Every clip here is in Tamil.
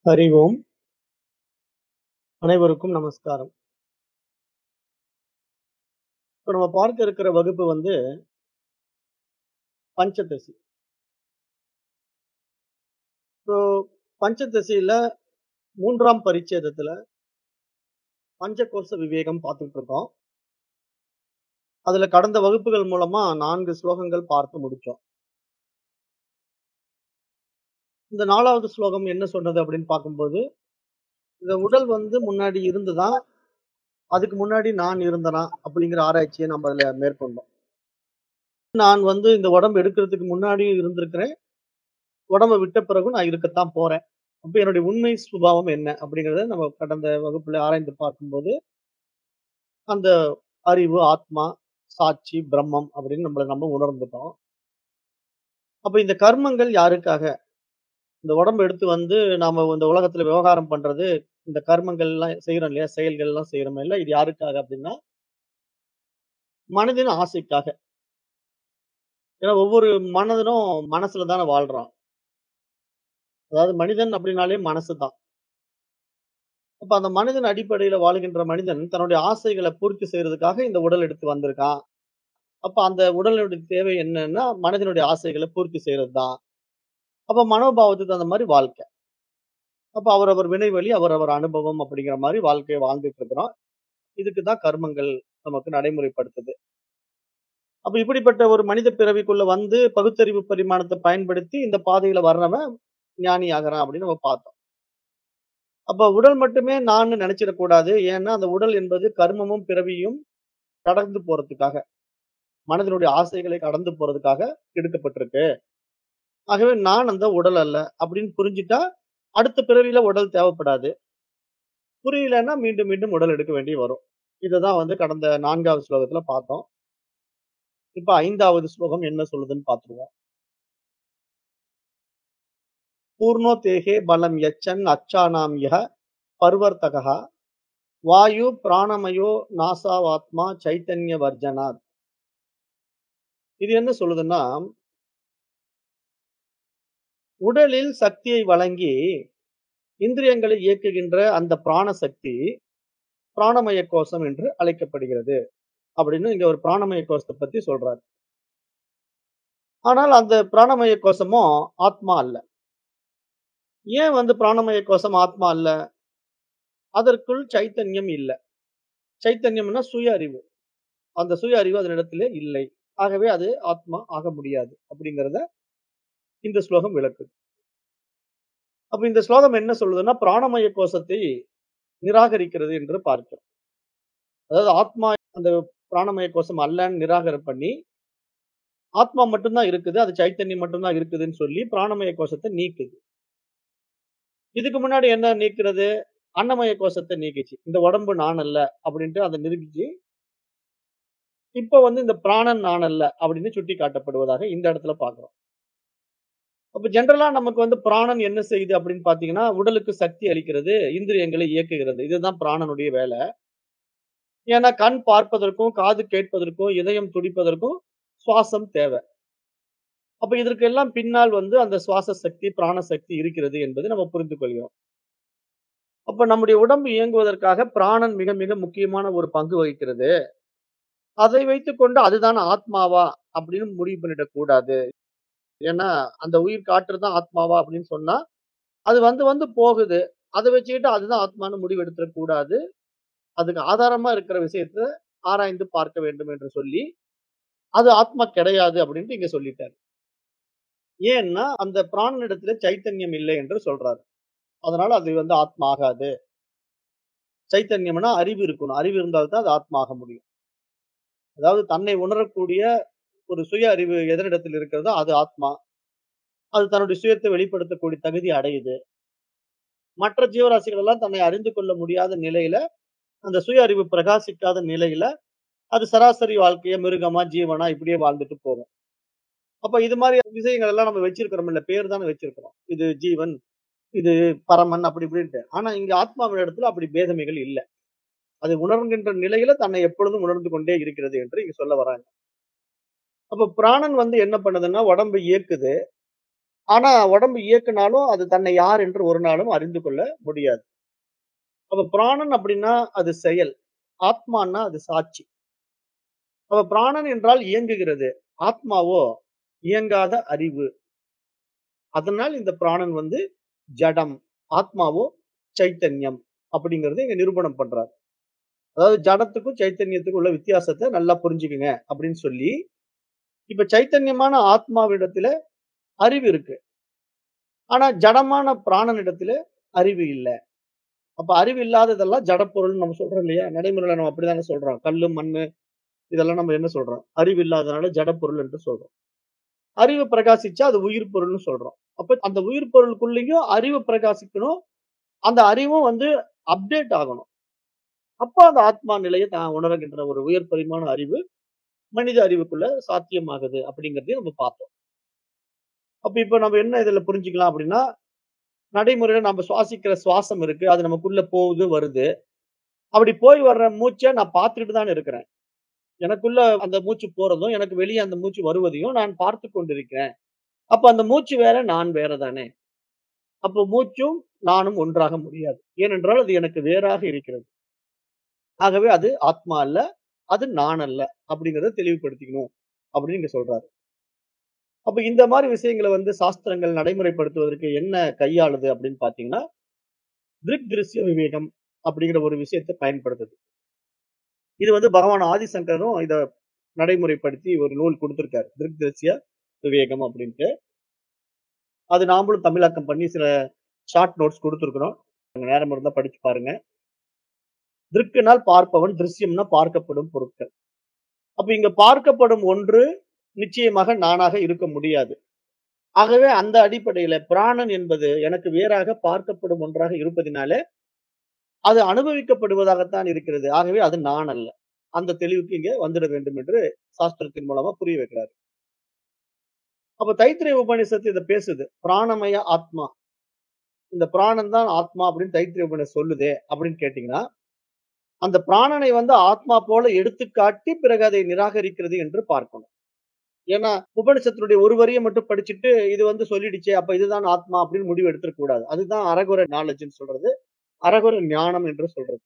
ஹரி ஓம் அனைவருக்கும் நமஸ்காரம் இப்போ நம்ம பார்க்க இருக்கிற வகுப்பு வந்து பஞ்சதசி ஸோ பஞ்சதசியில மூன்றாம் பரிச்சேதத்துல பஞ்சகோஷ விவேகம் பார்த்துட்டு இருக்கோம் அதுல கடந்த வகுப்புகள் மூலமா நான்கு ஸ்லோகங்கள் பார்த்து முடிச்சோம் இந்த நாலாவது ஸ்லோகம் என்ன சொன்னது அப்படின்னு பார்க்கும்போது இந்த உடல் வந்து முன்னாடி இருந்துதா அதுக்கு முன்னாடி நான் இருந்தனா அப்படிங்கிற ஆராய்ச்சியை நம்ம அதுல மேற்கொண்டோம் நான் வந்து இந்த உடம்பு எடுக்கிறதுக்கு முன்னாடி இருந்திருக்கிறேன் உடம்பை விட்ட பிறகு நான் இருக்கத்தான் போறேன் அப்ப என்னுடைய உண்மை சுபாவம் என்ன அப்படிங்கறத நம்ம கடந்த வகுப்புல ஆராய்ந்து பார்க்கும்போது அந்த அறிவு ஆத்மா சாட்சி பிரம்மம் அப்படின்னு நம்மளை நம்ம உணர்ந்துட்டோம் அப்ப இந்த கர்மங்கள் யாருக்காக இந்த உடம்பு எடுத்து வந்து நாம இந்த உலகத்துல விவகாரம் பண்றது இந்த கர்மங்கள் எல்லாம் செய்யறோம் இல்லையா செயல்கள் எல்லாம் செய்யறோம் இல்ல இது யாருக்காக அப்படின்னா மனதின் ஆசைக்காக ஏன்னா ஒவ்வொரு மனதனும் மனசுல தானே வாழ்றான் அதாவது மனிதன் அப்படின்னாலே மனசு தான் அப்ப அந்த மனிதன் அடிப்படையில வாழுகின்ற மனிதன் தன்னுடைய ஆசைகளை பூர்த்தி செய்யறதுக்காக இந்த உடல் எடுத்து வந்திருக்கான் அப்ப அந்த உடலுடைய தேவை என்னன்னா மனதினுடைய ஆசைகளை பூர்த்தி செய்யறது தான் அப்ப மனோபாவத்துக்கு தகுந்த மாதிரி வாழ்க்கை அப்ப அவரவர் வினைவழி அவரவர் அனுபவம் அப்படிங்கிற மாதிரி வாழ்க்கையை வாழ்ந்துட்டு இருக்கிறோம் இதுக்கு தான் கர்மங்கள் நமக்கு நடைமுறைப்படுத்துது அப்ப இப்படிப்பட்ட ஒரு மனித பிறவிக்குள்ள வந்து பகுத்தறிவு பரிமாணத்தை பயன்படுத்தி இந்த பாதையில வர்றவன் ஞானி ஆகிறான் அப்படின்னு நம்ம பார்த்தோம் அப்ப உடல் மட்டுமே நான் நினைச்சிடக்கூடாது ஏன்னா அந்த உடல் என்பது கர்மமும் பிறவியும் கடந்து போறதுக்காக மனதினுடைய ஆசைகளை கடந்து போறதுக்காக எடுக்கப்பட்டிருக்கு ஆகவே நான் அந்த உடல் அல்ல அப்படின்னு புரிஞ்சுட்டா அடுத்த பிறவியில உடல் தேவைப்படாது புரியலன்னா மீண்டும் மீண்டும் உடல் எடுக்க வேண்டி வரும் இதுதான் வந்து கடந்த நான்காவது ஸ்லோகத்துல பார்த்தோம் இப்ப ஐந்தாவது ஸ்லோகம் என்ன சொல்லுதுன்னு பார்த்துருவோம் பூர்ணோ தேகே பலம் யச்சன் அச்சானாம் யக பர்வர்த்தகா வாயு பிராணமயோ நாசாவாத்மா சைத்தன்ய வர்ஜனாத் இது என்ன சொல்லுதுன்னா உடலில் சக்தியை வழங்கி இந்திரியங்களை இயக்குகின்ற அந்த பிராண சக்தி பிராணமய கோஷம் என்று அழைக்கப்படுகிறது அப்படின்னு இங்க ஒரு பிராணமய கோஷத்தை பத்தி சொல்றாரு ஆனால் அந்த பிராணமய கோஷமும் ஆத்மா அல்ல ஏன் வந்து பிராணமய கோஷம் ஆத்மா அல்ல அதற்குள் சைத்தன்யம் இல்லை சைத்தன்யம்னா சுய அறிவு அந்த சுய அறிவு அதனிடத்திலே இல்லை ஆகவே அது ஆத்மா ஆக முடியாது அப்படிங்கிறத இந்த ஸ்லோகம் விளக்குது அப்ப இந்த ஸ்லோகம் என்ன சொல்லுதுன்னா பிராணமய கோஷத்தை நிராகரிக்கிறது என்று பார்க்கிறோம் அதாவது ஆத்மா அந்த பிராணமய கோஷம் அல்லன்னு நிராகரம் பண்ணி ஆத்மா மட்டும்தான் இருக்குது அது சைத்தன்யம் மட்டும்தான் இருக்குதுன்னு சொல்லி பிராணமய கோஷத்தை நீக்குது இதுக்கு முன்னாடி என்ன நீக்கிறது அன்னமய கோஷத்தை நீக்கிச்சு இந்த உடம்பு நான் அல்ல அப்படின்ட்டு அதை நிரூபிச்சு இப்ப வந்து இந்த பிராணன் நான் அல்ல அப்படின்னு சுட்டி காட்டப்படுவதாக இந்த இடத்துல பாக்குறோம் அப்ப ஜென்ரலா நமக்கு வந்து பிராணன் என்ன செய்யுது அப்படின்னு பாத்தீங்கன்னா உடலுக்கு சக்தி அளிக்கிறது இந்திரியங்களை இயக்குகிறது இதுதான் பிராணனுடைய வேலை ஏன்னா கண் பார்ப்பதற்கும் காது கேட்பதற்கும் இதயம் துடிப்பதற்கும் சுவாசம் தேவை அப்ப இதற்கெல்லாம் பின்னால் வந்து அந்த சுவாச சக்தி பிராண சக்தி இருக்கிறது என்பதை நம்ம புரிந்து கொள்கிறோம் அப்ப நம்முடைய உடம்பு இயங்குவதற்காக பிராணன் மிக மிக முக்கியமான ஒரு பங்கு வகிக்கிறது அதை வைத்துக்கொண்டு அதுதான் ஆத்மாவா அப்படின்னு முடிவு பண்ணிடக் கூடாது ஏன்னா அந்த உயிர் காற்று தான் ஆத்மாவா அப்படின்னு சொன்னா அது வந்து வந்து போகுது அதை வச்சுக்கிட்டு அதுதான் ஆத்மான்னு முடிவு எடுத்துடக் கூடாது அதுக்கு ஆதாரமா இருக்கிற விஷயத்த ஆராய்ந்து பார்க்க வேண்டும் என்று சொல்லி அது ஆத்மா கிடையாது அப்படின்ட்டு இங்க சொல்லிட்டாரு ஏன்னா அந்த பிராணனிடத்துல சைத்தன்யம் இல்லை என்று சொல்றாரு அதனால அது வந்து ஆத்மா ஆகாது சைத்தன்யம்னா அறிவு இருக்கணும் அறிவு இருந்தால்தான் அது ஆத்மா ஆக முடியும் அதாவது தன்னை உணரக்கூடிய ஒரு சுய அறிவு எதனிடத்தில் இருக்கிறதோ அது ஆத்மா அது தன்னுடைய சுயத்தை வெளிப்படுத்தக்கூடிய தகுதி அடையுது மற்ற ஜீவராசிகள் எல்லாம் தன்னை அறிந்து கொள்ள முடியாத நிலையில அந்த சுய அறிவு பிரகாசிக்காத நிலையில அது சராசரி வாழ்க்கைய மிருகமா ஜீவனா இப்படியே வாழ்ந்துட்டு போகும் அப்ப இது மாதிரி விஷயங்கள் எல்லாம் நம்ம வச்சிருக்கிறோம் இல்ல பேர் தானே வச்சிருக்கிறோம் இது ஜீவன் இது பரமன் அப்படி இப்படின்ட்டு ஆனா இங்க ஆத்மாவின் இடத்துல அப்படி பேதமைகள் இல்லை அது உணர்கின்ற நிலையில தன்னை எப்பொழுதும் உணர்ந்து கொண்டே இருக்கிறது என்று இங்க சொல்ல வராங்க அப்ப பிராணன் வந்து என்ன பண்ணுதுன்னா உடம்பை இயக்குது ஆனா உடம்பு இயக்குனாலும் அது தன்னை யார் என்று ஒரு நாளும் அறிந்து கொள்ள முடியாது. அப்ப பிராணன் அப்படின்னா அது செயல். ஆத்மான்னா அது சாட்சி. அப்ப பிராணன் என்றால் இயங்குகிறது. ஆத்மாவோ இயங்காத அறிவு. அதனால் இந்த பிராணன் வந்து ஜடம். ஆத்மாவோ சைத்தன்யம் அப்படிங்கிறத இங்க நிரூபணம் பண்றார். அதாவது ஜடத்துக்கும் சைத்தன்யத்துக்கும் உள்ள வித்தியாசத்த நல்லா புரிஞ்சுக்குங்க அப்படின்னு சொல்லி, இப்ப சைத்தன்யமான ஆத்மாவிடத்தில அறிவு இருக்கு. ஆனா ஜடமான பிராணனிடத்தில அறிவு இல்ல. அப்ப அறிவு இல்லாததெல்லாம் ஜடப்பொருள்னு நம்ம சொல்றோம் இல்லையா? நடைமுறையில நம்ம அப்படித்தானே சொல்றோம். கல்லு, மண்ணு இதெல்லாம் நம்ம என்ன சொல்றோம்? அறிவு இல்லாதனால ஜடப்பொருள் என்று சொல்றோம். அறிவு பிரகாசிச்சா அது உயிர் பொருள்னு சொல்றோம். அப்ப அந்த உயிர் பொருளுக்குள்ளேயும் அறிவு பிரகாசிக்கணும். அந்த அறிவும் வந்து அப்டேட் ஆகணும். அப்ப அந்த ஆத்மா நிலையை தான் உணர்கின்ற ஒரு உயர் பரிமாண அறிவு மனித அறிவுக்குள்ள சாத்தியமாகுது அப்படிங்கிறதையும் நம்ம பார்த்தோம். அப்ப இப்ப நம்ம என்ன இதுல புரிஞ்சுக்கலாம் அப்படின்னா, நடைமுறையில நம்ம சுவாசிக்கிற சுவாசம் இருக்கு. அது நமக்குள்ள போகுது, வருது. அப்படி போய் வர்ற மூச்ச நான் பார்த்துக்கிட்டு தான் இருக்கிறேன். எனக்குள்ள அந்த மூச்சு போறதும், எனக்கு வெளிய அந்த மூச்சு வருவதையும் நான் பார்த்துக் கொண்டிருக்கிறேன். அப்ப அந்த மூச்சு வேற, நான் வேற தானே. அப்போ மூச்சும், நானும் ஒன்றாக முடியாது. ஏனென்றால் அது எனக்கு வேறாக இருக்கிறது. ஆகவே அது ஆத்மா அல்ல. அது நான் அல்ல. அப்படிங்கிறத தெளிவுபடுத்திக்கணும் அப்படின்னு இங்க சொல்றாரு. அப்ப இந்த மாரி விஷயங்கள வந்து சாஸ்திரங்கள் நடைமுறைப்படுத்துவதற்கு என்ன கையாளுது அப்படின்னு பார்த்தீங்கன்னா, திருக் திருஷ்ய விவேகம் அப்படிங்கிற ஒரு விஷயத்த பயன்படுத்துது. இது வந்து பகவான் ஆதிசங்கரும் இத நடைமுறைப்படுத்தி ஒரு நூல் குடுத்திருக்காரு. திருக் திருஷ்ய விவேகம் அப்படின்ட்டு. அது நாமளும் தமிழாக்கம் பண்ணி சில ஷார்ட் நோட்ஸ் குடுத்திருக்கிறோம். நேரம் இருந்தா படிச்சு பாருங்க. திருக்குனால் பார்ப்பவன், திருஷ்யம்னா பார்க்கப்படும் பொருட்கள். அப்ப இங்க பார்க்கப்படும் ஒன்று நிச்சயமாக நானாக இருக்க முடியாது. ஆகவே அந்த அடிப்படையில பிராணன் என்பது எனக்கு வேறாக பார்க்கப்படும் ஒன்றாக இருப்பதினாலே, அது அனுபவிக்கப்படுவதாகத்தான் இருக்கிறது. ஆகவே அது நான் அல்ல. அந்த தெளிவுக்கு இங்க வந்துட வேண்டும் என்று சாஸ்திரத்தின் மூலமா புரிய வைக்கிறார். அப்ப தைத்திரிய உபநிஷத்து இத பேசுது. பிராணமய ஆத்மா. இந்த பிராணன் தான் ஆத்மா அப்படின்னு தைத்திரிய உபநிஷத் சொல்லுதே அப்படின்னு கேட்டீங்கன்னா, அந்த பிராணனை வந்து ஆத்மா போல எடுத்துக்காட்டி பிறகு அதை நிராகரிக்கிறது என்று பார்க்கணும். ஏன்னா, உபனிஷத்தினுடைய ஒரு வரிய மட்டும் படிச்சுட்டு, இது வந்து சொல்லிடுச்சே, அப்ப இதுதான் ஆத்மா அப்படின்னு முடிவு எடுத்துறக் கூடாது. அதுதான் அரகுர நாலெட்ஜ்ன்னு சொல்றது. அரகுர ஞானம் என்று சொல்றது.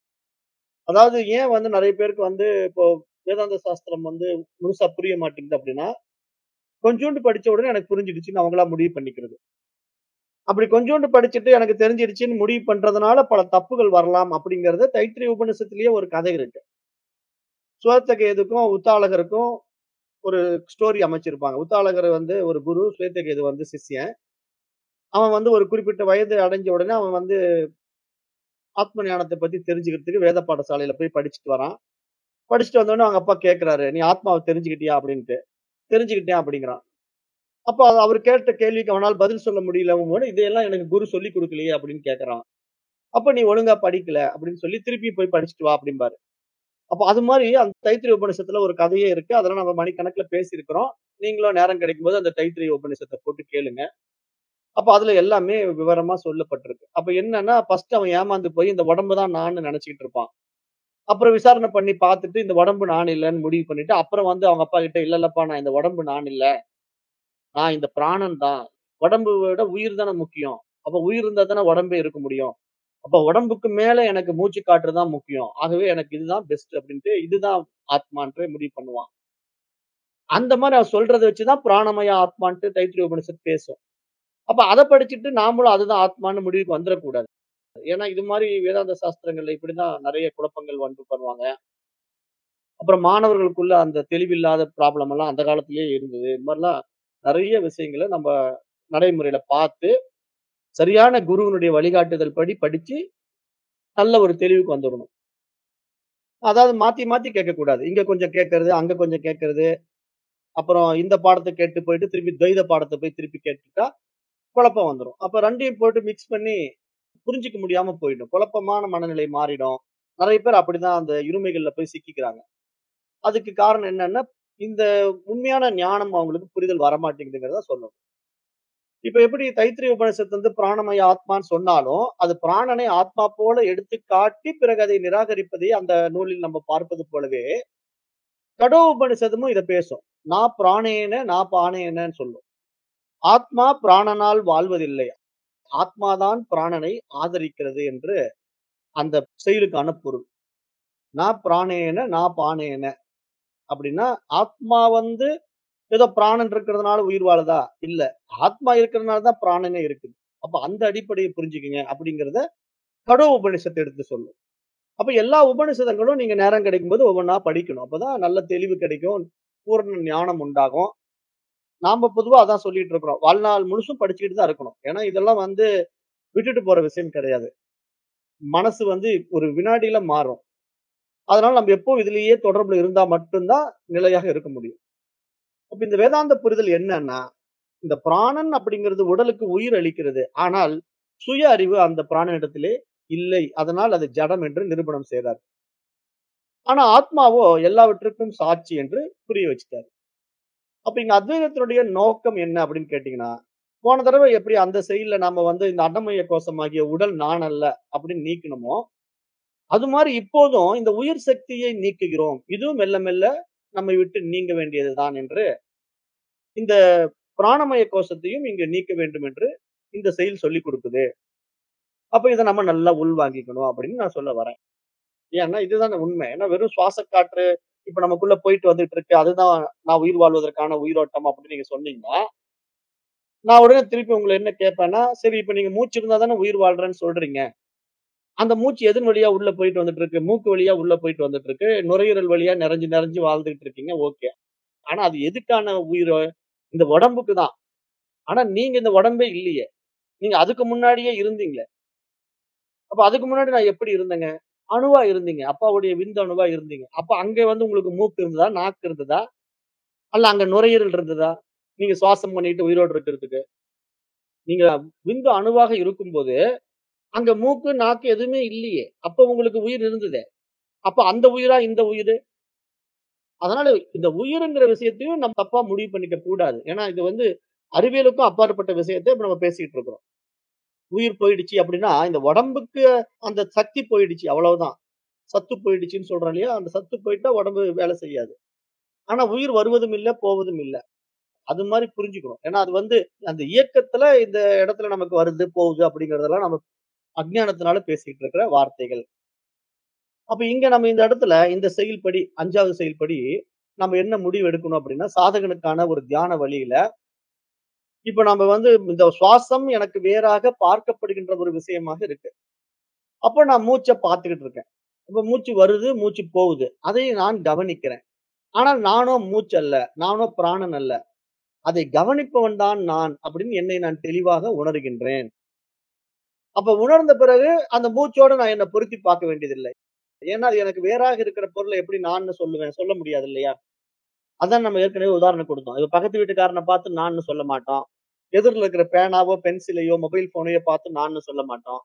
அதாவது ஏன் வந்து நெறைய பேருக்கு வந்து இப்போ வேதாந்த சாஸ்திரம் வந்து முழுசா புரிய மாட்டேங்குது அப்படின்னா, கொஞ்சூண்டு படிச்ச உடனே எனக்கு புரிஞ்சிடுச்சுன்னு அவங்களா முடிவு பண்ணிக்கிறது. அப்படி கொஞ்சூண்டு படிச்சுட்டு எனக்கு தெரிஞ்சிடுச்சுன்னு முடிவு பண்றதுனால பல தப்புகள் வரலாம் அப்படிங்கிறது தைத்திரிய உபநிஷத்திலேயே ஒரு கதை இருக்கு. சுவேத்தகேதுக்கும், உத்தாலகருக்கும் ஒரு ஸ்டோரி அமைச்சிருப்பாங்க. உத்தாலகர் வந்து ஒரு குரு, சுவேத்தகேது வந்து சிஷ்யன். அவன் வந்து ஒரு குறிப்பிட்ட வயது அடைஞ்ச உடனே அவன் வந்து ஆத்ம ஞானத்த பத்தி தெரிஞ்சுக்கிறதுக்கு வேத பாடசாலையில போய் படிச்சுட்டு வரான். படிச்சுட்டு வந்தோனே அவங்க அப்பா கேட்கிறாரு, "நீ ஆத்மாவ தெரிஞ்சுக்கிட்டியா?" அப்படின்ட்டு. "தெரிஞ்சுக்கிட்டேன்" அப்படிங்கிறான். அப்ப அவரு கேட்ட கேள்விக்கு அவனால பதில் சொல்ல முடியலங்கும்போது, "இதையெல்லாம் எனக்கு குரு சொல்லிக் குடுக்கலையே" அப்படின்னு கேட்கறான். "அப்ப நீ ஒழுங்கா படிக்கல" அப்படின்னு சொல்லி திருப்பி போய் படிச்சுட்டு வா அப்படிம்பாரு. அப்ப அது மாரி அந்த தைத்திரிய உபநிஷத்துல ஒரு கதையே இருக்கு. அதெல்லாம் நம்ம மணிக்கணக்குல பேசியிருக்கிறோம். நீங்களும் நேரம் கிடைக்கும்போது அந்த தைத்திரிய உபநிஷத்த போட்டு கேளுங்க. அப்ப அதுல எல்லாமே விவரமா சொல்லப்பட்டிருக்கு. அப்ப என்னன்னா, ஃபர்ஸ்ட் அவன் ஏமாந்து போய் இந்த உடம்பு தான் நான்னு நெனச்சுக்கிட்டு இருப்பான். அப்புறம் விசாரணை பண்ணி பார்த்துட்டு இந்த உடம்பு நான் இல்லன்னு முடிவு பண்ணிட்டு, அப்புறம் வந்து அவங்க அப்பா கிட்ட, "இல்ல இல்லப்பா நான் இந்த உடம்பு நான் இல்ல. நான் இந்த பிராணன் தான். உடம்பு விட உயிர் தானே முக்கியம். அப்ப உயிர் இருந்தா தானே உடம்பே இருக்க முடியும். அப்ப உடம்புக்கு மேல எனக்கு மூச்சு காற்று தான் முக்கியம். ஆகவே எனக்கு இதுதான் பெஸ்ட்" அப்படின்ட்டு இதுதான் ஆத்மான்ற முடிவு பண்ணுவான். அந்த மாரி அவன் சொல்றத வச்சு தான் பிராணமய ஆத்மான்ட்டு தைத்திரிய உபநிஷத் பேசும். அப்ப அத படிச்சுட்டு நாமளும் அதுதான் ஆத்மான்னு முடிவுக்கு வந்துரக்கூடாது. ஏன்னா இது மாரி வேதாந்த சாஸ்திரங்கள்ல இப்படிதான் நெறைய குழப்பங்கள் வந்து பண்ணுவாங்க. அப்புறம் மாணவர்களுக்குள்ள அந்த தெளிவில்லாத ப்ராப்ளம் எல்லாம் அந்த காலத்திலேயே இருந்தது. இது மாரிலாம் நெறைய விஷயங்கள நம்ம நடைமுறையில பார்த்து, சரியான குருவினுடைய வழிகாட்டுதல் படி படிச்சு, நல்ல ஒரு தெளிவுக்கு வந்துரணும். அதாவது மாத்தி மாத்தி கேட்கக்கூடாது. இங்க கொஞ்சம் கேட்கறது, அங்க கொஞ்சம் கேட்கறது. அப்புறம் இந்த பாடத்த கேட்டு போயிட்டு திருப்பி துவைத பாடத்த போய் திருப்பி கேட்டுட்டா, குழப்பம் வந்துரும். அப்ப 2யும் போட்டு மிக்ஸ் பண்ணி புரிஞ்சுக்க முடியாம போயிடும். குழப்பமான மனநிலை மாறிடும். நெறைய பேர் அப்படிதான் அந்த இருமைகள்ல போய் சிக்கிக்கிறாங்க. அதுக்கு காரணம் என்னன்னா, இந்த உண்மையான ஞானம் அவங்களுக்கு புரிதல் வரமாட்டேங்குதுங்கிறத சொல்லணும். இப்ப எப்படி தைத்திரிய உபநிஷத்து வந்து பிராணமய ஆத்மான்னு சொன்னாலும், அது பிராணனை ஆத்மா போல எடுத்துக் காட்டி பிறகு அதை நிராகரிப்பதை அந்த நூலில் நம்ம பார்ப்பது போலவே, கடோ உபநிஷதமும் இத பேசும். "நா பிராணேன நா பானேனன்னு" சொல்லும். ஆத்மா பிராணனால் வாழ்வதில்லை. ஆத்மாதான் பிராணனை ஆதரிக்கிறது என்று அந்த செயலுக்கான பொருள். ந பிராணேன ந பானேன அப்படின்னா, ஆத்மா வந்து ஏதோ பிராணன் இருக்கிறதுனால உயிர் வாழுதா? இல்ல. ஆத்மா இருக்கிறதுனால தான் பிராணனே இருக்குது. அப்ப அந்த அடிப்படைய புரிஞ்சுக்கங்க அப்படிங்கிறத கடோ உபனிஷத்து எடுத்து சொல்லும். அப்ப எல்லா உபனிஷதங்களும் நீங்க நேரம் கிடைக்கும்போது ஒவ்வொன்னா படிக்கணும். அப்பதான் நல்ல தெளிவு கிடைக்கும். பூரண ஞானம் உண்டாகும். நாம பொதுவா அதான் சொல்லிட்டு இருக்கிறோம். வாழ்நாள் முழுசும் படிச்சுக்கிட்டு தான் இருக்கணும். ஏன்னா இதெல்லாம் வந்து விட்டுட்டு போற விஷயம் கிடையாது. மனசு வந்து ஒரு வினாடியில மாறும். அதனால நம்ம எப்பவும் இதிலேயே தொடர்புல இருந்தா மட்டும் தான் நிலையாக இருக்க முடியும். அப்ப இந்த வேதாந்த புரிதல் என்னன்னா, இந்த பிராணன் அப்படிங்கிறது உடலுக்கு உயிர் அளிக்கிறது. ஆனால் சுய அறிவு அந்த பிராணனிடத்திலே இல்லை. அதனால் அது ஜடம் என்று நிரூபணம் செய்றார். ஆனா ஆத்மாவோ எல்லாவற்றுக்கும் சாட்சி என்று புரிய வச்சுட்டாரு. அப்ப இங்க அத்வைதத்தினுடைய நோக்கம் என்ன அப்படின்னு கேட்டீங்கன்னா, போன தடவை எப்படி அந்த செயல்ல நாம வந்து இந்த அன்னமய கோஷமாகிய உடல் நான் அல்ல அப்படின்னு நீக்கினோமோ, அது மாரி இப்போதும் இந்த உயிர் சக்தியை நீக்குகிறோம். இதுவும் மெல்ல மெல்ல நம்மை விட்டு நீங்க வேண்டியதுதான் என்று இந்த பிராணமய கோஷத்தையும் இங்கு நீக்க வேண்டும் என்று இந்த செயல் சொல்லிக் கொடுக்குது. அப்ப இத நம்ம நல்லா உள்வாங்கிக்கணும் அப்படின்னு நான் சொல்ல வரேன். ஏன்னா இதுதானே உண்மை. ஏன்னா வெறும் சுவாச காற்று இப்ப நமக்குள்ள போயிட்டு வந்துட்டு இருக்கு. அதுதான் நான் உயிர் வாழ்வதற்கான உயிரோட்டம் அப்படின்னு நீங்க சொன்னீங்கன்னா, நான் உடனே திருப்பி உங்கள என்ன கேட்பேன்னா, சரி இப்ப நீங்க மூச்சு இருந்தா தானே உயிர் வாழ்றேன்னு சொல்றீங்க. அந்த மூச்சு எதன் வழியா உள்ள போயிட்டு வந்துட்டு இருக்கு? மூக்கு வழியா உள்ள போயிட்டு வந்துட்டு இருக்கு. நுரையீரல் வழியா நிறைஞ்சு நிறைஞ்சு வாழ்ந்துகிட்டு இருக்கீங்க. ஓகே. ஆனா அது எதுக்கான உயிரோ? இந்த உடம்புக்கு தான். ஆனா நீங்க இந்த உடம்பே இல்லையே. நீங்க அதுக்கு முன்னாடியே இருந்தீங்களே. அப்ப அதுக்கு முன்னாடி நான் எப்படி இருந்தேங்க? அணுவா இருந்தீங்க. அப்பாவுடைய விந்து அணுவா இருந்தீங்க. அப்ப அங்க வந்து உங்களுக்கு மூக்கு இருந்ததா? நாக்கு இருந்ததா? அல்ல அங்க நுரையீரல் இருந்ததா? நீங்க சுவாசம் பண்ணிட்டு உயிரோட இருக்கிறதுக்கு. நீங்க விந்து அணுவாக இருக்கும்போது, அங்க மூக்கு, நாக்கு எதுவுமே இல்லையே. அப்ப உங்களுக்கு உயிர் இருந்ததே. அப்ப அந்த உயிரா இந்த உயிரு? அதனால இந்த உயிருங்கிற விஷயத்தையும் நம்ம தப்பா முடிவு பண்ணிக்க கூடாது. ஏன்னா இது வந்து அறிவியலுக்கும் அப்பாற்பட்ட விஷயத்த இப்ப நம்ம பேசிட்டு இருக்கிறோம். உயிர் போயிடுச்சு அப்படின்னா, இந்த உடம்புக்கு அந்த சக்தி போயிடுச்சு அவ்வளவுதான். சத்து போயிடுச்சுன்னு சொல்றோம் இல்லையா? அந்த சத்து போயிட்டா உடம்பு வேலை செய்யாது. ஆனா உயிர் வருவதும் இல்ல, போவதும் இல்ல. அது மாரி புரிஞ்சுக்கணும். ஏன்னா அது வந்து அந்த இயக்கத்துல இந்த இடத்துல நமக்கு வருது, போகுது அப்படிங்கிறதெல்லாம் நம்ம அஞ்ஞானத்தினால பேசிட்டு இருக்கிற வார்த்தைகள். அப்ப இங்க நம்ம இந்த இடத்துல இந்த செயல்படி 5வது செயல்படி நம்ம என்ன முடிவு எடுக்கணும் அப்படின்னா, சாதகனுக்கான ஒரு தியான வழியில இப்ப நம்ம வந்து இந்த சுவாசம் எனக்கு வேறாக பார்க்கப்படுகின்ற ஒரு விஷயமாக இருக்கு. அப்ப நான் மூச்ச பார்த்துக்கிட்டு இருக்கேன். அப்ப மூச்சு வருது, மூச்சு போகுது. அதை நான் கவனிக்கிறேன். ஆனால் நானோ மூச்சு அல்ல. நானோ பிராணன் அல்ல. அதை கவனிப்பவன் தான் நான் அப்படின்னு என்னை நான் தெளிவாக உணர்கின்றேன். அப்ப உணர்ந்த பிறகு அந்த மூச்சோட நான் என்ன பொருத்தி பார்க்க வேண்டியதில்லை. ஏன்னா அது எனக்கு வேறாக இருக்கிற பொருள எப்படி நான்னு சொல்லுவேன்? சொல்ல முடியாது இல்லையா? அதான் நம்ம ஏற்கனவே உதாரணம் கொடுத்தோம். இப்ப பக்கத்து வீட்டுக்காரன பார்த்து நான்னு சொல்ல மாட்டோம். எதிர்ல இருக்கிற பேனாவோ, பென்சிலையோ, மொபைல் ஃபோனையோ பார்த்து நான்னு சொல்ல மாட்டோம்.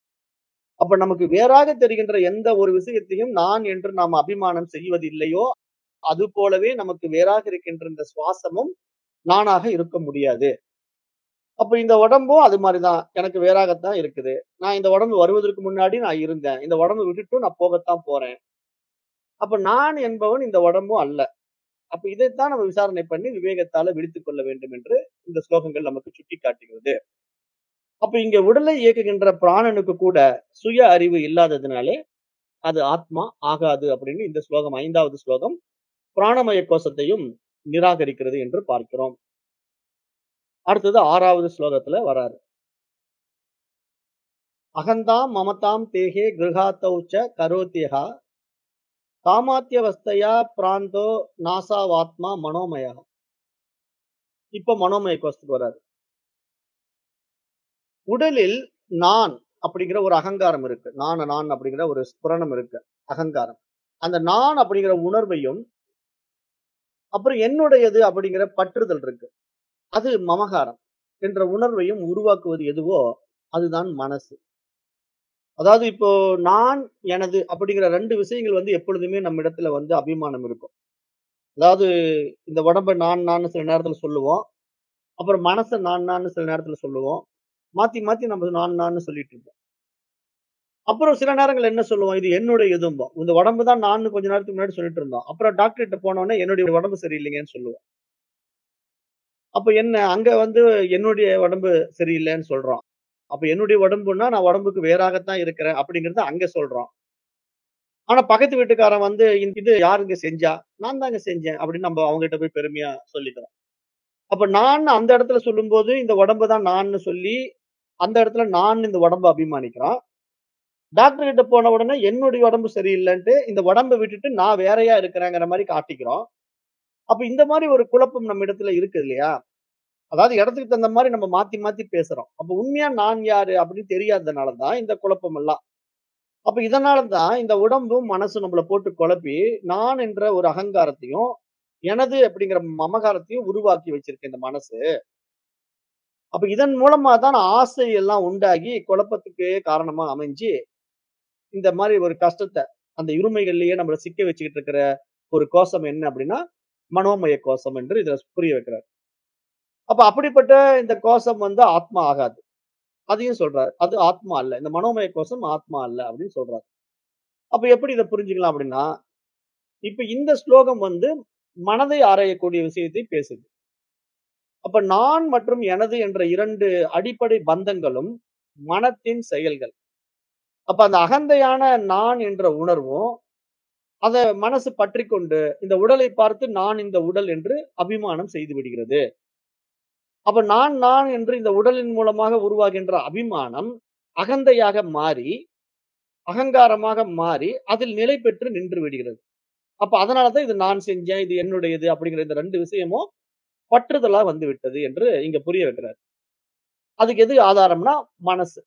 அப்ப நமக்கு வேறாக தெரிகின்ற எந்த ஒரு விஷயத்தையும் நான் என்று நாம் அபிமானம் செய்வது இல்லையோ, அது போலவே நமக்கு வேறாக இருக்கின்ற இந்த சுவாசமும் நானாக இருக்க முடியாது. அப்ப இந்த உடம்பும் அது மாரிதான். எனக்கு வேறாகத்தான் இருக்குது. நான் இந்த உடம்பு வருவதற்கு முன்னாடி நான் இருந்தேன். இந்த உடம்ப விட்டுட்டு நான் போகத்தான் போறேன். அப்ப நான் என்பவன் இந்த உடம்பும் அல்ல. அப்ப இதைத்தான் நம்ம விசாரணை பண்ணி விவேகத்தால விழித்துக் கொள்ள வேண்டும் என்று இந்த ஸ்லோகங்கள் நமக்கு சுட்டிக்காட்டுகிறது. அப்ப இங்க உடலை இயக்குகின்ற பிராணனுக்கு கூட சுய அறிவு இல்லாததினாலே, அது ஆத்மா ஆகாது அப்படின்னு இந்த ஸ்லோகம் 5வது ஸ்லோகம் பிராணமய கோஷத்தையும் நிராகரிக்கிறது என்று பார்க்கிறோம். அடுத்தது 6வது ஸ்லோகத்துல வராரு. அகந்தாம் மமதாம் தேஹே கிருஹாத்தௌ ச கரோத்யஹா காமாத்யவஸ்தையா பிராந்தோ நாசாவாத்மா மனோமயா. இப்ப மனோமய கோஷத்துக்கு வராரு. உடலில் நான் அப்படிங்கிற ஒரு அகங்காரம் இருக்கு. நான் நான் அப்படிங்கிற ஒரு ஸ்புரணம் இருக்கு. அகங்காரம். அந்த நான் அப்படிங்கிற உணர்வையும், அப்புறம் என்னுடையது அப்படிங்கிற பற்றுதல் இருக்கு. அது மமகாரம் என்ற உணர்வையும் உருவாக்குவது எதுவோ அதுதான் மனசு. அதாவது இப்போ நான், எனது அப்படிங்கிற 2 விஷயங்கள் வந்து எப்பொழுதுமே நம்மிடத்துல வந்து அபிமானம் இருக்கும். அதாவது இந்த உடம்ப நான் நான்னு சில நேரத்துல சொல்லுவோம். அப்புறம் மனச நான் நான்னு சில நேரத்துல சொல்லுவோம். மாத்தி மாத்தி நம்ம நான் நான்னு சொல்லிட்டு இருப்போம். அப்புறம் சில நேரங்கள்ல என்ன சொல்லுவோம்? இது என்னுடையதும்போம். இந்த உடம்பு தான் நான்னு கொஞ்ச நேரத்துக்கு முன்னாடி சொல்லிட்டு இருந்தோம். அப்புறம் டாக்டர் கிட்ட போனோனே என்னுடைய உடம்பு சரியில்லைங்கன்னு சொல்லுவோம். அப்ப என்ன அங்க வந்து என்னுடைய உடம்பு சரியில்லைன்னு சொல்றோம். அப்ப என்னுடைய உடம்புன்னா நான் உடம்புக்கு வேறாகத்தான் இருக்கிறேன் அப்படிங்கிறத அங்க சொல்றோம். ஆனா பக்கத்து வீட்டுக்காரன் வந்து "இந்த- இது யாருங்க செஞ்சா? நான் தாங்க செஞ்சேன் அப்படின்னு நம்ம அவங்ககிட்ட போய் பெருமையா சொல்லிக்கிறோம். அப்ப நான் அந்த இடத்துல சொல்லும்போது இந்த உடம்பு தான் நான்னு சொல்லி அந்த இடத்துல நான் இந்த உடம்ப அபிமானிக்கிறோம். டாக்டர் கிட்ட போன உடனே என்னுடைய உடம்பு சரியில்லைன்ட்டு இந்த உடம்ப விட்டுட்டு நான் வேறயா இருக்கிறேங்கிற மாதிரி காட்டிக்கிறோம். அப்ப இந்த மாதிரி ஒரு குழப்பம் நம்ம இடத்துல இருக்கு இல்லையா? அதாவது இடத்துக்கு தகுந்த மாதிரி நம்ம மாத்தி மாத்தி பேசுறோம். அப்ப உண்மையா நான் யாரு அப்படின்னு தெரியாததுனால தான் இந்த குழப்பம் எல்லாம். அப்ப இதனால தான் இந்த உடம்பும் மனசும் நம்மள போட்டு குழப்பி நான் என்ற ஒரு அகங்காரத்தையும் எனது அப்படிங்கிற மமகாரத்தையும் உருவாக்கி வச்சிருக்கு இந்த மனசு. அப்ப இதன் மூலமா தான் ஆசை எல்லாம் உண்டாகி குழப்பத்துக்கு காரணமா அமைஞ்சு இந்த மாதிரி ஒரு கஷ்டத்த அந்த இருமைகள்லயே நம்மள சிக்க வச்சுக்கிட்டு இருக்கிற ஒரு கோஷம் என்ன அப்படின்னா மனோமய கோஷம் என்று இதுல புரிய வைக்கிறார். அப்ப அப்படிப்பட்ட இந்த கோஷம் வந்து ஆத்மா ஆகாது. அதையும் சொல்றாரு. அது ஆத்மா அல்ல. இந்த மனோமய கோஷம் ஆத்மா அல்ல அப்படின்னு சொல்றாரு. அப்ப எப்படி இத புரிஞ்சுக்கலாம் அப்படின்னா, இப்ப இந்த ஸ்லோகம் வந்து மனதை ஆராயக்கூடிய விஷயத்தை பேசுது. அப்ப நான் மற்றும் எனது என்ற 2 அடிப்படை பந்தங்களும் மனத்தின் செயல்கள். அப்ப அந்த அகந்தையான நான் என்ற உணர்வும், அத மனசு பற்றிக்கொண்டு இந்த உடலை பார்த்து நான் இந்த உடல் என்று அபிமானம் செய்து விடுகிறது. அப்ப நான் நான் என்று இந்த உடலின் மூலமாக உருவாகின்ற அபிமானம் அகந்தையாக மாறி, அகங்காரமாக மாறி அதில் நிலை பெற்று நின்று விடுகிறது. அப்ப அதனால தான் இது நான் செஞ்சேன், இது என்னுடையது அப்படிங்கிற இந்த 2 விஷயமும் பற்றுதலா வந்து விட்டது என்று இங்க புரிய வைக்கிறார். அதுக்கு எது ஆதாரம்னா மனசு.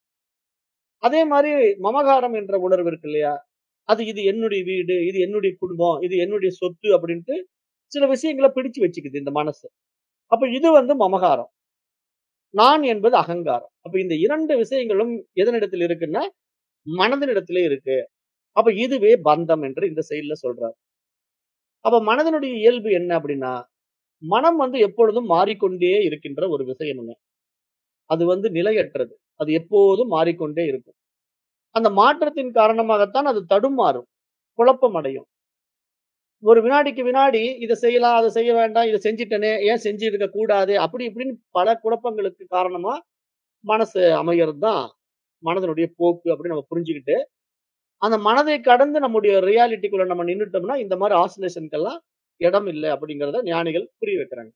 அதே மாரி மமகாரம் என்ற உணர்வு இருக்கு இல்லையா? அது இது என்னுடைய வீடு, இது என்னுடைய குடும்பம், இது என்னுடைய சொத்து அப்படின்ட்டு சில விஷயங்கள பிடிச்சு வச்சுக்குது இந்த மனசு. அப்ப இது வந்து மமகாரம். நான் என்பது அகங்காரம். அப்ப இந்த 2 விஷயங்களும் எதனிடத்தில் இருக்குன்னா, மனதினிடத்திலே இருக்கு. அப்ப இதுவே பந்தம் என்று இந்த சைடுல சொல்றார். அப்ப மனதினுடைய இயல்பு என்ன அப்படின்னா, மனம் வந்து எப்பொழுதும் மாறிக்கொண்டே இருக்கின்ற ஒரு விஷயமுங்க. அது வந்து நிலையற்றது. அது எப்போதும் மாறிக்கொண்டே இருக்கும். அந்த மாற்றத்தின் காரணமாகத்தான் அது தடுமாறும். குழப்பம் அடையும். ஒரு வினாடிக்கு வினாடி இத செய்யலாம், அத செய்ய வேண்டாம், இத செஞ்சுட்டனே, ஏன் செஞ்சிருக்க கூடாது, அப்படி இப்படின்னு பல குழப்பங்களுக்கு காரணமா மனசு அமையறது தான் மனதினுடைய போக்கு அப்படின்னு நம்ம புரிஞ்சுகிட்டு, அந்த மனதை கடந்து நம்முடைய ரியாலிட்டிக்குள்ள நம்ம நின்னுட்டோம்னா, இந்த மாரி ஆசிலேஷன்க்கெல்லாம் இடம் இல்ல அப்படிங்கிறத ஞானிகள் புரிய வைக்கிறாங்க.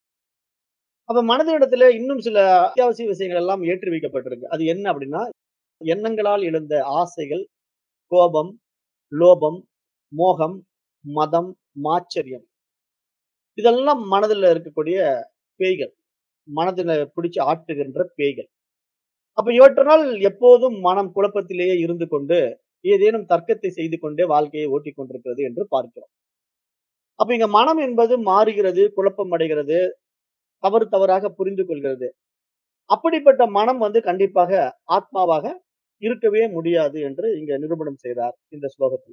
அப்ப மனதினிடத்தில இன்னும் சில அத்தியாவசிய விஷயங்கள் எல்லாம் ஏற்றி வைக்கப்பட்டிருக்கு. அது என்ன அப்படின்னா, எண்ணங்களால் எழுந்த ஆசைகள், கோபம், லோபம், மோகம், மதம், மாச்சரியம். இதெல்லாம் மனதில இருக்கக்கூடிய பேய்கள். மனதில பிடிச்சு ஆட்டுகின்ற பேய்கள். அப்ப இவற்றினால் எப்போதும் மனம் குழப்பத்திலேயே இருந்து கொண்டு, ஏதேனும் தர்க்கத்தை செய்து கொண்டே வாழ்க்கையை ஓட்டிக் கொண்டிருக்கிறது என்று பார்க்கிறோம். அப்ப இங்க மனம் என்பது மாறுகிறது, குழப்பம் அடைகிறது, தவறு தவறாக புரிந்து கொள்கிறது. அப்படிப்பட்ட மனம் வந்து கண்டிப்பாக ஆத்மாவாக இருக்கவே முடியாது என்று இங்க நிரூபணம் செய்றார் இந்த ஸ்லோகத்துல.